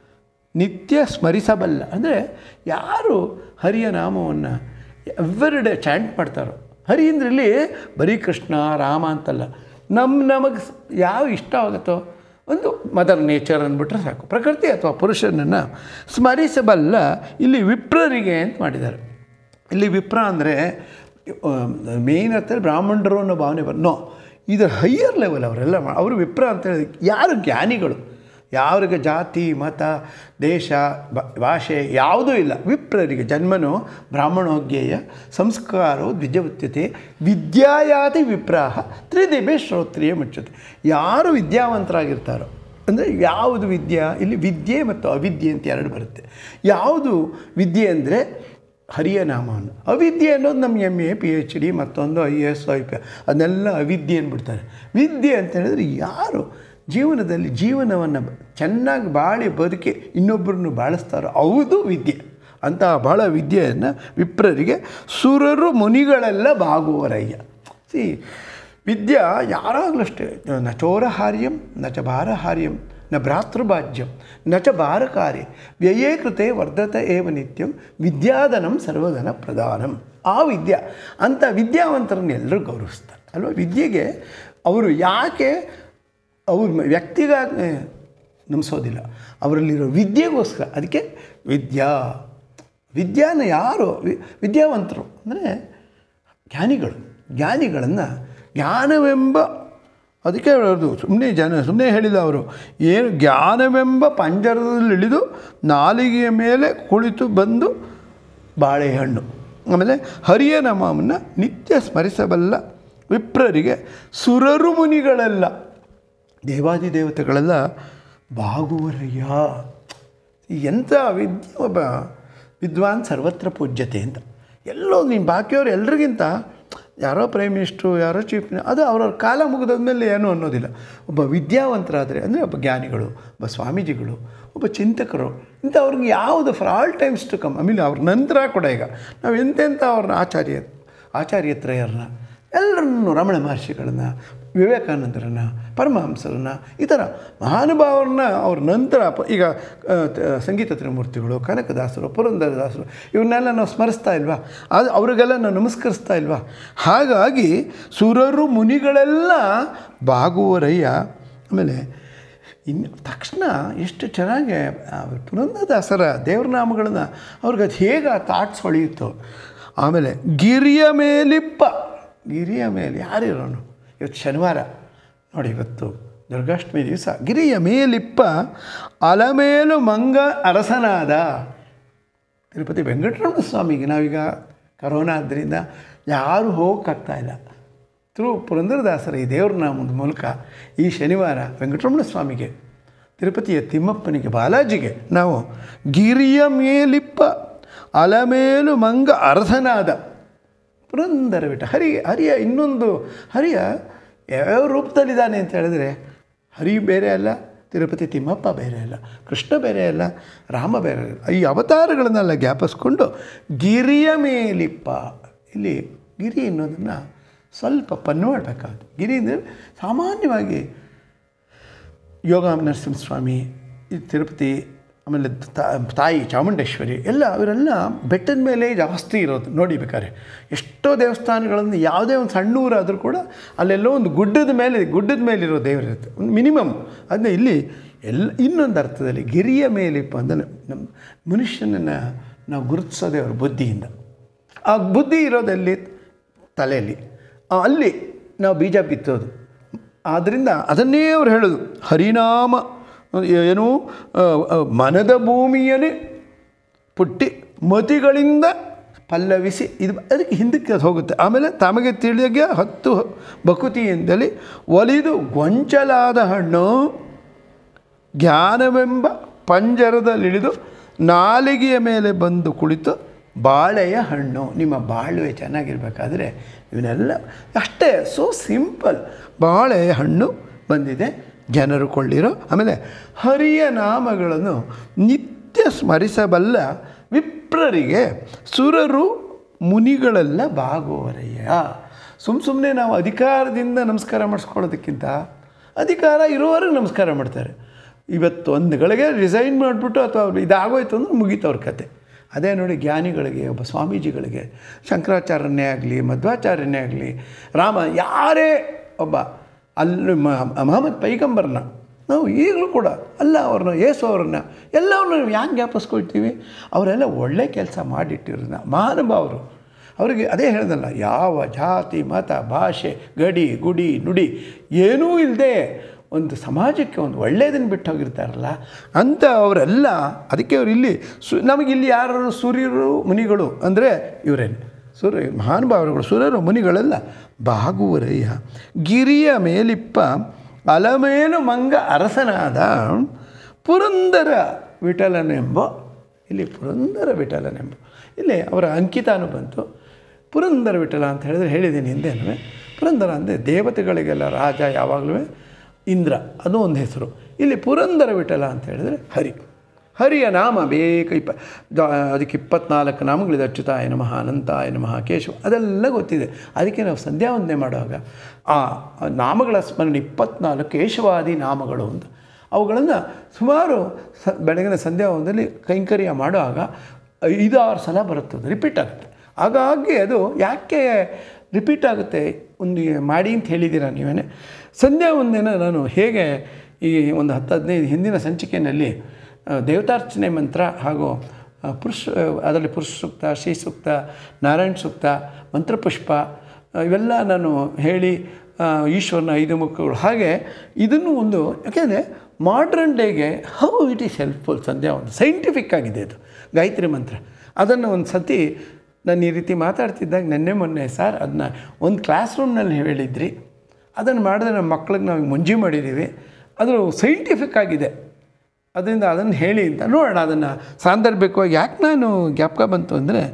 ನಿತ್ಯ ಸ್ಮರಿಸಬಲ್ಲ ಅಂದರೆ ಯಾರು ಹರಿಯ ನಾಮವನ್ನು ಎವ್ರಿ ಡೇ ಚಾಂಟ್ ಮಾಡ್ತಾರೋ ಹರಿ ಅಂದ್ರೆ ಇಲ್ಲಿ ಬರೀ ಕೃಷ್ಣ ರಾಮ ಅಂತಲ್ಲ ನಮ್ಮ ನಮಗೆ ಯಾವ ಇಷ್ಟ ಆಗುತ್ತೋ ಒಂದು ಮದರ್ ನೇಚರ್ ಅಂದ್ಬಿಟ್ರೆ ಸಾಕು ಪ್ರಕೃತಿ ಅಥವಾ ಪುರುಷನನ್ನು ಸ್ಮರಿಸಬಲ್ಲ ಇಲ್ಲಿ ವಿಪ್ರರಿಗೆ ಅಂತ ಮಾಡಿದ್ದಾರೆ ಇಲ್ಲಿ ವಿಪ್ರ ಅಂದರೆ ಮೇಯ್ನ್ ಅರ್ಥದಲ್ಲಿ ಬ್ರಾಹ್ಮಣರು ಅನ್ನೋ ಭಾವನೆ ಬರ್ ನೋ ಇದು ಹೈಯರ್ ಲೆವೆಲ್ ಅವರೆಲ್ಲ ಮಾ- ಅವರು ವಿಪ್ರ ಅಂತ ಹೇಳಿ ಯಾರು ಜ್ಞಾನಿಗಳು ಯಾರಿಗೆ ಜಾತಿ ಮತ ದೇಶ ಬ- ಭಾಷೆ ಯಾವುದೂ ಇಲ್ಲ ವಿಪ್ರರಿಗೆ ಜನ್ಮನು ಬ್ರಾಹ್ಮಣೋಗ್ಯೇಯ ಸಂಸ್ಕಾರೋ ದ್ವಿಜವತ್ಯತೆ ವಿದ್ಯಾಯಾತಿ ವಿಪ್ರಾಹ ತ್ರಿದಿಭೆ ಶ್ರೋತ್ರಿಯ ಮುಚ್ಚುತ್ತೆ ಯಾರು ವಿದ್ಯಾವಂತರಾಗಿರ್ತಾರೋ ಅಂದರೆ ಯಾವುದು ವಿದ್ಯಾ ಇಲ್ಲಿ ವಿದ್ಯೆ ಮತ್ತು ಅವಿದ್ಯೆ ಅಂತ ಎರಡು ಬರುತ್ತೆ ಯಾವುದು ವಿದ್ಯೆ ಅಂದರೆ ಹರಿಯ ನಾಮವನ್ನು ಅವಿದ್ಯೆ ಅನ್ನೋದು ನಮ್ಮ M A P H D ಮತ್ತೊಂದು I A S I P ಅದನ್ನೆಲ್ಲ ಅವಿದ್ಯೆ ಅಂದ್ಬಿಡ್ತಾರೆ ವಿದ್ಯೆ ಅಂತ ಹೇಳಿದ್ರೆ ಯಾರು ಜೀವನದಲ್ಲಿ ಜೀವನವನ್ನು ಚೆನ್ನಾಗಿ ಬಾಳಿ ಬದುಕಿ ಇನ್ನೊಬ್ಬರನ್ನು ಬಾಳಿಸ್ತಾರೋ ಹೌದು ವಿದ್ಯೆ ಅಂತಹ ಬಹಳ ವಿದ್ಯೆಯನ್ನು ವಿಪ್ರರಿಗೆ ಸುರರು ಮುನಿಗಳೆಲ್ಲ ಬಾಗುವರಯ್ಯ ಸಿ ವಿದ್ಯಾ ಯಾರಾಗಲೂ ಅಷ್ಟೇ ನ ಚೋರಹಾರ್ಯಂ ನ ಚ ಭಾರಹಾರ್ಯಂ ನ ಭ್ರಾತೃಭಾಜ್ಯಂ ನ ಚ ಭಾರಕಾರ್ಯ ವ್ಯಯೇ ಕೃತೆ ವರ್ಧತ ಏವ ನಿತ್ಯಂ ವಿದ್ಯಾಧನಂ ಸರ್ವಧನ ಪ್ರಧಾನಂ ಆ ವಿದ್ಯಾ ಅಂಥ ವಿದ್ಯಾವಂತರನ್ನು ಎಲ್ಲರೂ ಗೌರವಿಸ್ತಾರೆ ಅಲ್ವಾ ವಿದ್ಯೆಗೆ ಅವರು ಯಾಕೆ ಅವ್ರ ವ್ಯಕ್ತಿಗಾಗಿ ನಂಬಿಸೋದಿಲ್ಲ ಅವರಲ್ಲಿರೋ ವಿದ್ಯೆಗೋಸ್ಕರ ಅದಕ್ಕೆ ವಿದ್ಯಾ ವಿದ್ಯಾನ ಯಾರು ವಿ- ವಿದ್ಯಾವಂತರು ಅಂದರೆ ಜ್ಞಾನಿಗಳು ಜ್ಞಾನಿಗಳನ್ನು ಜ್ಞಾನವೆಂಬ ಅದಕ್ಕೆ ಹೇಳೋದು ಸುಮ್ಮನೆ ಜನ ಸುಮ್ಮನೆ ಹೇಳಿಲ್ಲ ಅವರು ಏನು ಜ್ಞಾನವೆಂಬ ಪಂಜರದಲ್ಲಿ ಇಳಿದು ನಾಲಿಗೆಯ ಮೇಲೆ ಕುಳಿತು ಬಂದು ಬಾಳೆಹಣ್ಣು ಆಮೇಲೆ ಹರಿಯ ನಾಮವನ್ನು ನಿತ್ಯ ಸ್ಮರಿಸಬಲ್ಲ ವಿಪ್ರರಿಗೆ ಸುರರು ಮುನಿಗಳೆಲ್ಲ ದೇವಾದಿ ದೇವತೆಗಳೆಲ್ಲ ಬಾಗುವರಯ್ಯ ಎಂಥ ವಿದ್ಯೆ ಒಬ್ಬ ವಿದ್ವಾನ್ ಸರ್ವತ್ರ ಪೂಜ್ಯತೆ ಅಂತ ಎಲ್ಲೋ ನೀನು ಬಾಕಿಯವ್ರು ಎಲ್ರಿಗಿಂತ ಯಾರೋ ಪ್ರೈಮ್ ಮಿನಿಸ್ಟ್ರು ಯಾರೋ ಚೀಫ್ ಅದು ಅವ್ರವ್ರ ಕಾಲ ಮುಗಿದಾದ್ಮೇಲೆ ಏನೂ ಅನ್ನೋದಿಲ್ಲ ಒಬ್ಬ ವಿದ್ಯಾವಂತರಾದರೆ ಅಂದರೆ ಒಬ್ಬ ಜ್ಞಾನಿಗಳು ಒಬ್ಬ ಸ್ವಾಮೀಜಿಗಳು ಒಬ್ಬ ಚಿಂತಕರು ಇಂಥವ್ರಿಗೆ ಯಾವುದು for all times to come ಆಮೇಲೆ ಅವ್ರ ನಂತರ ಕೂಡ ಈಗ ನಾವು ಎಂತೆಂಥ ಅವ್ರನ್ನ ಆಚಾರ್ಯ ಆಚಾರ್ಯತ್ರಯರನ್ನ ಎಲ್ಲರನ್ನು ರಮಣ ಮಹರ್ಷಿಗಳನ್ನ ವಿವೇಕಾನಂದರನ್ನು ಪರಮಹಂಸರನ್ನ ಈ ಥರ ಮಹಾನುಭಾವರನ್ನ ಅವ್ರ ನಂತರ ಪ- ಈಗ ಆ, ತ- ಸಂಗೀತ ತ್ರಿಮೂರ್ತಿಗಳು ಕನಕದಾಸರು ಪುರಂದರದಾಸರು ಇವನ್ನೆಲ್ಲ ನಾವು ಸ್ಮರಿಸ್ತಾ ಇಲ್ವಾ ಅದು ಅವರಿಗೆಲ್ಲ ನಾವು ನಮಸ್ಕರಿಸ್ತಾ ಇಲ್ವಾ ಹಾಗಾಗಿ ಸುರರು ಮುನಿಗಳೆಲ್ಲ ಬಾಗುವರಯ್ಯ ಆಮೇಲೆ ಇನ್ನು ತಕ್ಷಣ ಎಷ್ಟು ಚೆನ್ನಾಗಿ ಆ ಪುರಂದರದಾಸರ ದೇವ್ರ ನಾಮಗಳನ್ನು ಅವ್ರಿಗೆ ಅದು ಹೇಗೆ ಆ ಥಾಟ್ಸ್ ಹೊಳೆಯುತ್ತೋ ಆಮೇಲೆ ಗಿರಿಯ ಮೇಲಿಪ್ಪ ಗಿರಿಯ ಮೇಲೆ ಯಾರಿರೋನು ಇವತ್ತು ಶನಿವಾರ ನೋಡಿ ಇವತ್ತು ದುರ್ಗಾಷ್ಟಮಿ ದಿವಸ ಗಿರಿಯ ಮೇಲಿಪ್ಪ ಅಲಮೇಲು ಮಂಗ ಅರಸನಾದ ತಿರುಪತಿ ವೆಂಕಟರಮಣ ಸ್ವಾಮಿಗೆ ನಾವೀಗ ಕರೋನಾ ಆದ್ದರಿಂದ ಯಾರೂ ಹೋಗೋಕ್ಕಾಗ್ತಾ ಇಲ್ಲ ಥ್ರೂ ಪುರಂದರದಾಸರ ಈ ದೇವ್ರ ನಾಮದ ಮೂಲಕ ಈ ಶನಿವಾರ ವೆಂಕಟರಮಣ ಸ್ವಾಮಿಗೆ ತಿರುಪತಿಯ ತಿಮ್ಮಪ್ಪನಿಗೆ ಬಾಲಾಜಿಗೆ ನಾವು ಗಿರಿಯ ಮೇಲಿಪ್ಪ ಅಲಮೇಲು ಮಂಗ ಅರಸನಾದ ಪುರಂದರ ಬಿಟ್ಟ ಹರಿ ಹರಿಯ ಇನ್ನೊಂದು ಹರಿಯ ಯಾವ ರೂಪದಲ್ಲಿದ್ದಾನೆ ಅಂತ ಹೇಳಿದ್ರೆ ಹರಿ ಬೇರೆ ಅಲ್ಲ ತಿರುಪತಿ ತಿಮ್ಮಪ್ಪ ಬೇರೆ ಅಲ್ಲ ಕೃಷ್ಣ ಬೇರೆ ಅಲ್ಲ ರಾಮ ಬೇರೆ ಅಲ್ಲ ಈ ಅವತಾರಗಳನ್ನೆಲ್ಲ ಜ್ಞಾಪಿಸ್ಕೊಂಡು ಗಿರಿಯ ಮೇಲಿಪ್ಪ ಇಲ್ಲಿ ಗಿರಿ ಅನ್ನೋದನ್ನು ಸ್ವಲ್ಪ ಪನ್ನು ಮಾಡಬೇಕಾಗುತ್ತೆ ಗಿರಿ ಅಂದರೆ ಸಾಮಾನ್ಯವಾಗಿ ಯೋಗ ನರಸಿಂಹಸ್ವಾಮಿ ಈ ತಿರುಪತಿ ಆಮೇಲೆ ತಾ- ತಾಯಿ ಚಾಮುಂಡೇಶ್ವರಿ ಎಲ್ಲ ಅವರೆಲ್ಲ ಬೆಟ್ಟದ ಮೇಲೆ ಜಾಸ್ತಿ ಇರೋದು ನೋಡಿ ಬೇಕಾದ್ರೆ ಎಷ್ಟೋ ದೇವಸ್ಥಾನಗಳನ್ನು ಯಾವುದೇ ಒಂದು ಸಣ್ಣ ಊರಾದರೂ ಕೂಡ ಅಲ್ಲೆಲ್ಲೋ ಒಂದು ಗುಡ್ಡದ ಮೇಲೆ ಗುಡ್ಡದ ಮೇಲೆ ಇರೋ ದೇವರಿರುತ್ತೆ ಒಂದು ಮಿನಿಮಮ್ ಅದನ್ನ ಇಲ್ಲಿ ಎಲ್ಲ ಇನ್ನೊಂದು ಅರ್ಥದಲ್ಲಿ ಗಿರಿಯ ಮೇಲಿಪ್ಪ ಅಂದರೆ ನಮ್ಮ ಮನುಷ್ಯನನ್ನು ನಾವು ಗುರುತಿಸೋದೇ ಅವ್ರ ಬುದ್ಧಿಯಿಂದ ಆ ಬುದ್ಧಿ ಇರೋದಲ್ಲಿ ತಲೆಯಲ್ಲಿ ಆ, ಅಲ್ಲಿ ನಾವು ಬೀಜ ಬಿತ್ತೋದು ಆದ್ದರಿಂದ ಅದನ್ನೇ ಅವ್ರು ಹೇಳೋದು ಹರಿನಾಮ ಏನು ಆ, ಆ, ಮನದ ಭೂಮಿಯನ್ನೇ ಪುಟ್ಟಿ ಮತಿಗಳಿಂದ ಪಲ್ಲವಿಸಿ ಇದು ಅದಕ್ಕೆ ಹಿಂದಕ್ಕೆ ಅದು ಹೋಗುತ್ತೆ ಆಮೇಲೆ ತಮಗೆ ತಿಳಿಯಗೆ ಹತ್ತು ಬಕುತಿಯಿಂದಲೇ ಒಲಿದು ಗೊಂಚಲಾದ ಹಣ್ಣು ಜ್ಞಾನವೆಂಬ ಪಂಜರದಲ್ಲಿಳಿದು ನಾಲಿಗೆಯ ಮೇಲೆ ಬಂದು ಕುಳಿತು ಬಾಳೆಯ ಹಣ್ಣು ನಿಮ್ಮ ಬಾಳುವೆ ಚೆನ್ನಾಗಿರ್ಬೇಕಾದ್ರೆ ಇವನ್ನೆಲ್ಲ ಅಷ್ಟೇ ಸೋ ಸಿಂಪಲ್ ಬಾಳೆಯ ಹಣ್ಣು ಬಂದಿದೆ ಜನರು ಕೊಳ್ಳಿರೋ ಆಮೇಲೆ ಹರಿಯ ನಾಮಗಳನ್ನು ನಿತ್ಯ ಸ್ಮರಿಸಬಲ್ಲ ವಿಪ್ರರಿಗೆ ಸುರರು ಮುನಿಗಳೆಲ್ಲ ಬಾಗುವರಯ್ಯ ಸುಮ್ಮ ಸುಮ್ಮನೆ ನಾವು ಅಧಿಕಾರದಿಂದ ನಮಸ್ಕಾರ ಮಾಡಿಸ್ಕೊಳ್ಳೋದಕ್ಕಿಂತ ಅಧಿಕಾರ ಇರೋವರೆಗೆ ನಮಸ್ಕಾರ ಮಾಡ್ತಾರೆ ಇವತ್ತು ಒಂದು ಗಳಿಗೆ ರಿಸೈನ್ ಮಾಡಿಬಿಟ್ಟು ಅಥವಾ ಅವ್ರು ಇದಾಗೋಯ್ತು ಅಂದ್ರೆ ಮುಗೀತು ಅವ್ರ ಕತೆ ಅದೇ ನೋಡಿ ಜ್ಞಾನಿಗಳಿಗೆ ಒಬ್ಬ ಸ್ವಾಮೀಜಿಗಳಿಗೆ ಶಂಕರಾಚಾರ್ಯನೇ ಆಗಲಿ ಮಧ್ವಾಚಾರ್ಯನೇ ಆಗಲಿ ರಾಮ ಯಾರೇ ಒಬ್ಬ ಅಲ್ಲಿ ಮಹಮ್ಮದ್ ಪೈಗಂಬರ್ನ ನಾವು ಈಗಲೂ ಕೂಡ ಅಲ್ಲ ಅವ್ರನ್ನ ಯೇಸು ಅವ್ರನ್ನ ಎಲ್ಲವ್ರನ್ನ ನಾವು ಯಾಕೆ ಜ್ಞಾಪಿಸ್ಕೊಳ್ತೀವಿ ಅವರೆಲ್ಲ ಒಳ್ಳೆ ಕೆಲಸ ಮಾಡಿಟ್ಟಿರೋದನ್ನ ಮಹಾನುಭಾವರು ಅವರಿಗೆ ಅದೇ ಹೇಳ್ದಲ್ಲ ಯಾವ ಜಾತಿ ಮತ ಭಾಷೆ ಗಡಿ ಗುಡಿ ನುಡಿ ಏನೂ ಇಲ್ಲದೆ ಒಂದು ಸಮಾಜಕ್ಕೆ ಒಂದು ಒಳ್ಳೆಯದನ್ನು ಬಿಟ್ಟು ಹೋಗಿರ್ತಾರಲ್ಲ ಅಂತ ಅವರೆಲ್ಲ ಅದಕ್ಕೆ ಅವ್ರು ಇಲ್ಲಿ ಸು ನಮಗಿಲ್ಲಿ ಯಾರು ಸೂರ್ಯರು ಮುನಿಗಳು ಅಂದರೆ ಇವರೇನು ಸೂರ್ಯ ಮಹಾನುಭಾವರುಗಳು ಸೂರ್ಯರು ಮುನಿಗಳೆಲ್ಲ ಬಾಗುವರಯ್ಯ ಗಿರಿಯ ಮೇಲಿಪ್ಪ ಅಲಮೇಲು ಮಂಗ ಅರಸನಾದ ಪುರಂದರ ವಿಠಲನೆಂಬ ಇಲ್ಲಿ ಪುರಂದರ ವಿಠಲನೆಂಬ ಇಲ್ಲಿ ಅವರ ಅಂಕಿತಾನು ಬಂತು ಪುರಂದರ ವಿಠಲ ಅಂತ ಹೇಳಿದ್ರೆ ಹೇಳಿದ್ದೀನಿ ಹಿಂದೆನೂ ಪುರಂದರ ಅಂದರೆ ದೇವತೆಗಳಿಗೆಲ್ಲ ರಾಜ ಯಾವಾಗಲೂ ಇಂದ್ರ ಅದು ಒಂದು ಹೆಸರು ಇಲ್ಲಿ ಪುರಂದರ ವಿಠಲ ಅಂತ ಹೇಳಿದರೆ ಹರಿ ಹರಿಯ ನಾಮ ಬೇಕು ಇಪ್ಪ ದ- ಅದಕ್ಕೆ ಇಪ್ಪತ್ನಾಲ್ಕು ನಾಮಗಳಿದೆ ಅಚ್ಯುತಾಯ ನಮಃ ಅನಂತಾಯ ನಮಃ ಕೇಶವ ಅದೆಲ್ಲ ಗೊತ್ತಿದೆ ಅದಕ್ಕೆ ನಾವು ಸಂಧ್ಯಾ ವಂದನೆ ಮಾಡುವಾಗ ಆ ನಾಮಗಳ ಸ್ಮರಣೆ ಇಪ್ಪತ್ನಾಲ್ಕು ಕೇಶವಾದಿ ನಾಮಗಳು ಅಂತ ಅವುಗಳನ್ನು ಸುಮಾರು ಸ ಬೆಳಗಿನ ಸಂಧ್ಯಾ ವಂದನೆಯಲ್ಲಿ ಕೈಂಕರ್ಯ ಮಾಡುವಾಗ ಐದಾರು ಸಲ ಬರುತ್ತದೆ ರಿಪೀಟ್ ಆಗುತ್ತೆ ಹಾಗಾಗಿ ಅದು ಯಾಕೆ ರಿಪೀಟ್ ಆಗುತ್ತೆ ಒಂದು ಮಾಡಿ ಅಂತ ಹೇಳಿದ್ದೀರಾ ನೀವೇ ಸಂಧ್ಯಾ ವಂದನೆನ ನಾನು ಹೇಗೆ ಈ ಒಂದು ಹತ್ತು ಹದಿನೈದು ಹಿಂದಿನ ಸಂಚಿಕೆಯಲ್ಲಿ ಆ, ದೇವತಾರ್ಚನೆ ಮಂತ್ರ ಹಾಗೂ ಆ, ಪುರುಷ ಅದರಲ್ಲಿ ಪುರುಷ ಸೂಕ್ತ ಶ್ರೀ ಸೂಕ್ತ ನಾರಾಯಣ ಸೂಕ್ತ ಮಂತ್ರಪುಷ್ಪ ಆ, ಇವೆಲ್ಲ ನಾನು ಹೇಳಿ ಆ, ಈಶ್ವರನ ಐದು ಮುಖಗಳು ಹಾಗೆ ಇದನ್ನು ಒಂದು ಯಾಕೆಂದರೆ ಮಾಡ್ರನ್ ಡೇಗೆ ಹೌ ಇಟ್ ಈಸ್ ಹೆಲ್ಪ್ಫುಲ್ ಸಂಧ್ಯಾ ಒಂದು ಸೈಂಟಿಫಿಕ್ ಆಗಿದೆ ಇದು ಗಾಯತ್ರಿ ಮಂತ್ರ ಅದನ್ನು ಒಂದು ಸತಿ ನಾನು ಈ ರೀತಿ ಮಾತಾಡ್ತಿದ್ದಾಗ ನೆನ್ನೆ ಮೊನ್ನೆ ಸರ್ ಅದನ್ನ ಒಂದು ಕ್ಲಾಸ್ ರೂಮ್ನಲ್ಲಿ ಹೇಳಿದ್ರಿ ಅದನ್ನು ಮಾಡಿದ್ರೆ ನಮ್ಮ ಮಕ್ಳಿಗೆ ನಾವು ಮುಂಜಿ ಮಾಡಿದ್ದೀವಿ ಅದು ಸೈಂಟಿಫಿಕ್ ಆಗಿದೆ ಅದರಿಂದ ಅದನ್ನು ಹೇಳಿ ಅಂತ ನೋಡೋಣ ಅದನ್ನು ಸಾಂದರ್ಭಿಕವಾಗಿ ಯಾಕೆ ನಾನು ಜ್ಞಾಪಕ ಬಂತು ಅಂದರೆ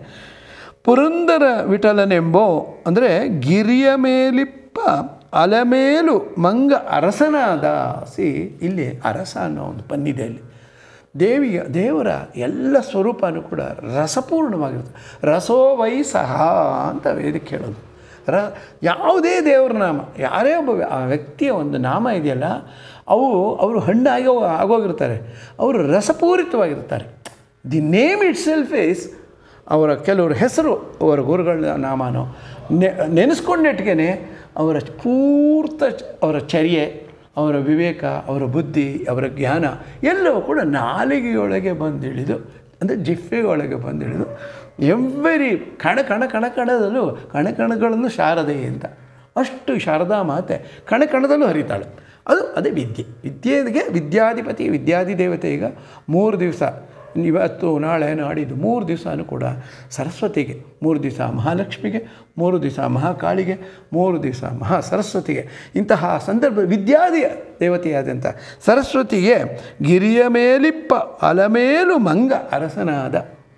ಪುರಂದರ ವಿಠಲನೆಂಬೋ ಅಂದರೆ ಗಿರಿಯ ಮೇಲಿಪ್ಪ ಅಲಮೇಲು ಮಂಗ ಅರಸನಾದ ಸಿ ಇಲ್ಲಿ ಅರಸ ಅನ್ನೋ ಒಂದು ಪನ್ನಿದೆ ಇಲ್ಲಿ ದೇವಿಯ ದೇವರ ಎಲ್ಲ ಸ್ವರೂಪನೂ ಕೂಡ ರಸಪೂರ್ಣವಾಗಿರುತ್ತೆ ರಸೋ ವೈ ಸಹ ಅಂತ ವೇದಿಕೆ ಹೇಳೋದು ರ ಯಾವುದೇ ದೇವರ ನಾಮ ಯಾರೇ ಒಬ್ಬ ವ್ಯ- ಆ ವ್ಯಕ್ತಿಯ ಒಂದು ನಾಮ ಇದೆಯಲ್ಲ ಅವು ಅವರು ಹಣ್ಣಾಗಿ ಆಗೋಗಿರ್ತಾರೆ ಅವರು ರಸಪೂರಿತವಾಗಿರ್ತಾರೆ the name itself is ಅವರ ಕೆಲವರು ಹೆಸರು ಅವರ ಗುರುಗಳ ನಾಮನೋ ನೆ ನೆನೆಸ್ಕೊಂಡೆಟ್ಗೆ ಅವರ ಪೂರ್ತ ಚ- ಅವರ ಚರ್ಯೆ ಅವರ ವಿವೇಕ ಅವರ ಬುದ್ಧಿ ಅವರ ಜ್ಞಾನ ಎಲ್ಲವೂ ಕೂಡ ನಾಲಿಗೆಯೊಳಗೆ ಬಂದಿಳಿದು ಅಂದರೆ ಜಿಫ್ಫೆಯೊಳಗೆ ಬಂದಿಳಿದು ಎವ್ರಿ ಕಣ ಕಣ ಕಣ ಕಣದಲ್ಲೂ ಕಣ ಕಣಗಳನ್ನು ಶಾರದೆ ಅಂತ ಅಷ್ಟು ಶಾರದಾ ಮಾತೆ ಕಣ ಕಣದಲ್ಲೂ ಹರಿತಾಳೆ ಅದು ಅದೇ ವಿದ್ಯೆ ವಿದ್ಯೆಗೆ ವಿದ್ಯಾಧಿಪತಿ ವಿದ್ಯಾಧಿ ದೇವತೆ ಈಗ ಮೂರು ದಿವಸ ಇವತ್ತು ನಾಳೆ ನಾಡಿದ್ದು ಮೂರು ದಿವಸನೂ ಕೂಡ ಸರಸ್ವತಿಗೆ ಮೂರು ದಿವಸ ಮಹಾಲಕ್ಷ್ಮಿಗೆ ಮೂರು ದಿವಸ ಮಹಾಕಾಳಿಗೆ ಮೂರು ದಿವಸ ಮಹಾ ಸರಸ್ವತಿಗೆ ಇಂತಹ ಸಂದರ್ಭ ವಿದ್ಯಾದಿ ದೇವತೆಯಾದಂಥ ಸರಸ್ವತಿಗೆ ಗಿರಿಯ ಮೇಲಿಪ್ಪ ಅಲಮೇಲು ಮಂಗ ಅರಸನಾದ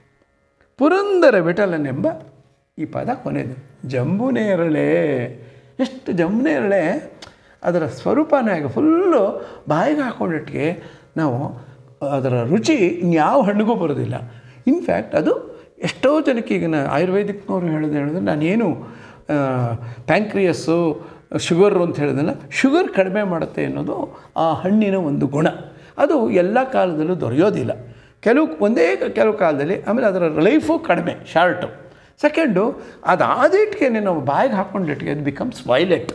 ಪುರಂದರ ವಿಠಲನೆಂಬ ಈ ಪದ ಕೊನೆಯದು ಜಂಬುನೇರಳೆ ಎಷ್ಟು ಜಂಬುನೇರಳೆ ಅದರ ಸ್ವರೂಪನೇ ಆಗ ಫುಲ್ಲು ಬಾಯಿಗೆ ಹಾಕೊಂಡಿಟ್ಟಿಗೆ ನಾವು ಅದರ ರುಚಿ ಇನ್ಯಾವ ಹಣ್ಣಿಗೂ ಬರೋದಿಲ್ಲ ಇನ್ಫ್ಯಾಕ್ಟ್ ಅದು ಎಷ್ಟೋ ಜನಕ್ಕೆ ಈಗ ನಾ ಆಯುರ್ವೇದಿಕ್ನವರು ಹೇಳೋದು ಹೇಳಿದ್ರೆ ನಾನೇನು ಪ್ಯಾಂಕ್ರಿಯಸ್ಸು ಶುಗರು ಅಂತ ಹೇಳಿದ್ನಲ್ಲ ಶುಗರ್ ಕಡಿಮೆ ಮಾಡುತ್ತೆ ಅನ್ನೋದು ಆ ಹಣ್ಣಿನ ಒಂದು ಗುಣ ಅದು ಎಲ್ಲ ಕಾಲದಲ್ಲೂ ದೊರೆಯೋದಿಲ್ಲ ಕೆಲವು ಒಂದೇ ಕೆಲವು ಕಾಲದಲ್ಲಿ ಆಮೇಲೆ ಅದರ ಲೈಫು ಕಡಿಮೆ ಶಾರ್ಟು ಸೆಕೆಂಡು ಅದಾದಿಟ್ಟಿಗೆ ನಾವು ಬಾಯಿಗೆ ಹಾಕ್ಕೊಂಡಿಟ್ಟಿಗೆ ಅದು ಬಿಕಮ್ಸ್ ವೈಲೆಟ್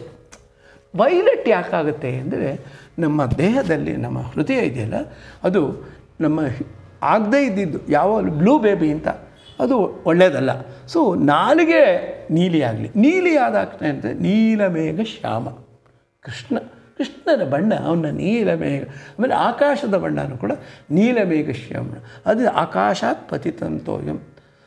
ವೈಲೆಟ್ ಯಾಕಾಗುತ್ತೆ ಅಂದರೆ ನಮ್ಮ ದೇಹದಲ್ಲಿ ನಮ್ಮ ಹೃದಯ ಇದೆಯಲ್ಲ ಅದು ನಮ್ಮ ಆಗದೇ ಇದ್ದಿದ್ದು ಯಾವಾಗಲೂ ಬ್ಲೂ ಬೇಬಿ ಅಂತ ಅದು ಒಳ್ಳೆಯದಲ್ಲ ಸೊ ನಾಲಿಗೆ ನೀಲಿ ಆಗಲಿ ನೀಲಿ ಆದಾಗ್ತದೆ ಅಂದರೆ ನೀಲಮೇಘ ಶ್ಯಾಮ ಕೃಷ್ಣ ಕೃಷ್ಣನ ಬಣ್ಣ ಅವನ ನೀಲಮೇಘ ಆಮೇಲೆ ಆಕಾಶದ ಬಣ್ಣನೂ ಕೂಡ ನೀಲಮೇಘ ಶ್ಯಾಮ ಅದು ಆಕಾಶಾತ್ ಪತಿತಂತೋಯಂ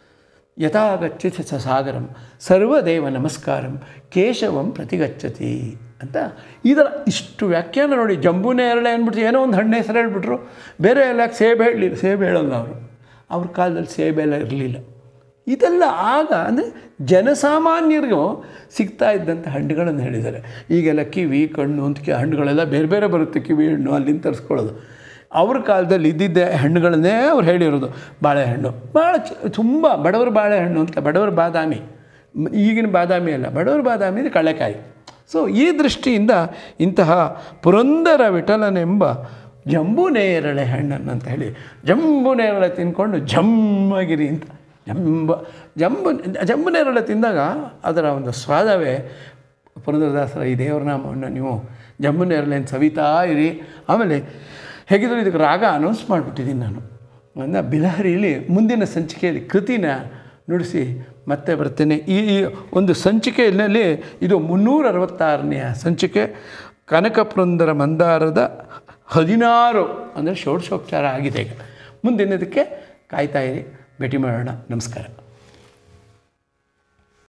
ಯಥಾಗಚ್ಚತಿ ಸ ಸಾಗರಂ ಸರ್ವದೇವ ನಮಸ್ಕಾರಂ ಕೇಶವಂ ಪ್ರತಿಗಚ್ಚತಿ ಅಂತ ಇದರ ಇಷ್ಟು ವ್ಯಾಖ್ಯಾನ ನೋಡಿ ಜಂಬು ನೇರಳೆ ಅಂದ್ಬಿಟ್ಟು ಏನೋ ಒಂದು ಹಣ್ಣು ಹೆಸರು ಹೇಳ್ಬಿಟ್ರು ಬೇರೆ ಎಲ್ಲ ಸೇಬೆ ಹೇಳಲಿಲ್ಲ ಸೇಬೆ ಹೇಳಲ್ಲ ಅವರು ಅವ್ರ ಕಾಲದಲ್ಲಿ ಸೇಬೆ ಎಲ್ಲ ಇರಲಿಲ್ಲ ಇದೆಲ್ಲ ಆಗ ಅಂದರೆ ಜನಸಾಮಾನ್ಯರಿಗೂ ಸಿಗ್ತಾ ಇದ್ದಂಥ ಹಣ್ಣುಗಳನ್ನು ಹೇಳಿದ್ದಾರೆ ಈಗೆಲ್ಲ ಕಿವಿ ಕಣ್ಣು ಅಂತ ಕಿ- ಹಣ್ಣುಗಳೆಲ್ಲ ಬೇರೆ ಬೇರೆ ಬರುತ್ತೆ ಕಿವಿ ಹಣ್ಣು ಅಲ್ಲಿಂದ ತರಿಸ್ಕೊಳ್ಳೋದು ಅವ್ರ ಕಾಲದಲ್ಲಿ ಇದ್ದಿದ್ದೆ ಹಣ್ಣುಗಳನ್ನೇ ಅವ್ರು ಹೇಳಿರೋದು ಬಾಳೆಹಣ್ಣು ಭಾಳ ಚ ತುಂಬ ಬಡವರ ಬಾಳೆಹಣ್ಣು ಅಂತ ಬಡವರ ಬಾದಾಮಿ ಮ್- ಈಗಿನ ಬಾದಾಮಿ ಅಲ್ಲ ಬಡವರ ಬಾದಾಮಿ ಅಂದರೆ ಕಳ್ಳೆಕಾಯಿ ಸೊ ಈ ದೃಷ್ಟಿಯಿಂದ ಇಂತಹ ಪುರಂದರ ವಿಠಲನೆಂಬ ಜಂಬು ನೇರಳೆ ಹಣ್ಣನ್ನು ಅಂತ ಹೇಳಿ ಜಂಬು ನೇರಳೆ ತಿಂದ್ಕೊಂಡು ಜಮ್ಮಗಿರಿ ಅಂತ ಜಂಬ ಜಂಬು ಜಂಬು ನೇರಳೆ ತಿಂದಾಗ ಅದರ ಒಂದು ಸ್ವಾದವೇ ಪುರಂದರದಾಸರ ಈ ದೇವರ ನಾಮವನ್ನು ನೀವು ಜಂಬು ನೇರಳೆಯನ್ನು ಸವಿತಾ ಇರಿ ಆಮೇಲೆ ಹೇಗಿದ್ರು ಇದಕ್ಕೆ ರಾಗ ಅನೌನ್ಸ್ ಮಾಡಿಬಿಟ್ಟಿದ್ದೀನಿ ನಾನು ಅಂದರೆ ಬಿಲಹರಿಯಲ್ಲಿ ಮುಂದಿನ ಸಂಚಿಕೆಯಲ್ಲಿ ಕೃತಿನ ನುಡಿಸಿ ಮತ್ತೆ ಬರ್ತೇನೆ ಈ ಈ ಒಂದು ಸಂಚಿಕೆಯಲ್ಲಿ ಇದು ಮುನ್ನೂರ ಅರವತ್ತಾರನೆಯ ಸಂಚಿಕೆ ಕನಕಪುರಂದರ ಮಂದಾರದ ಹದಿನಾರು ಅಂದರೆ ಷೋಡಶೋಪಚಾರ ಆಗಿದೆ ಈಗ ಮುಂದಿನದಕ್ಕೆ ಕಾಯ್ತಾ ಇರಿ ಭೇಟಿ ಮಾಡೋಣ ನಮಸ್ಕಾರ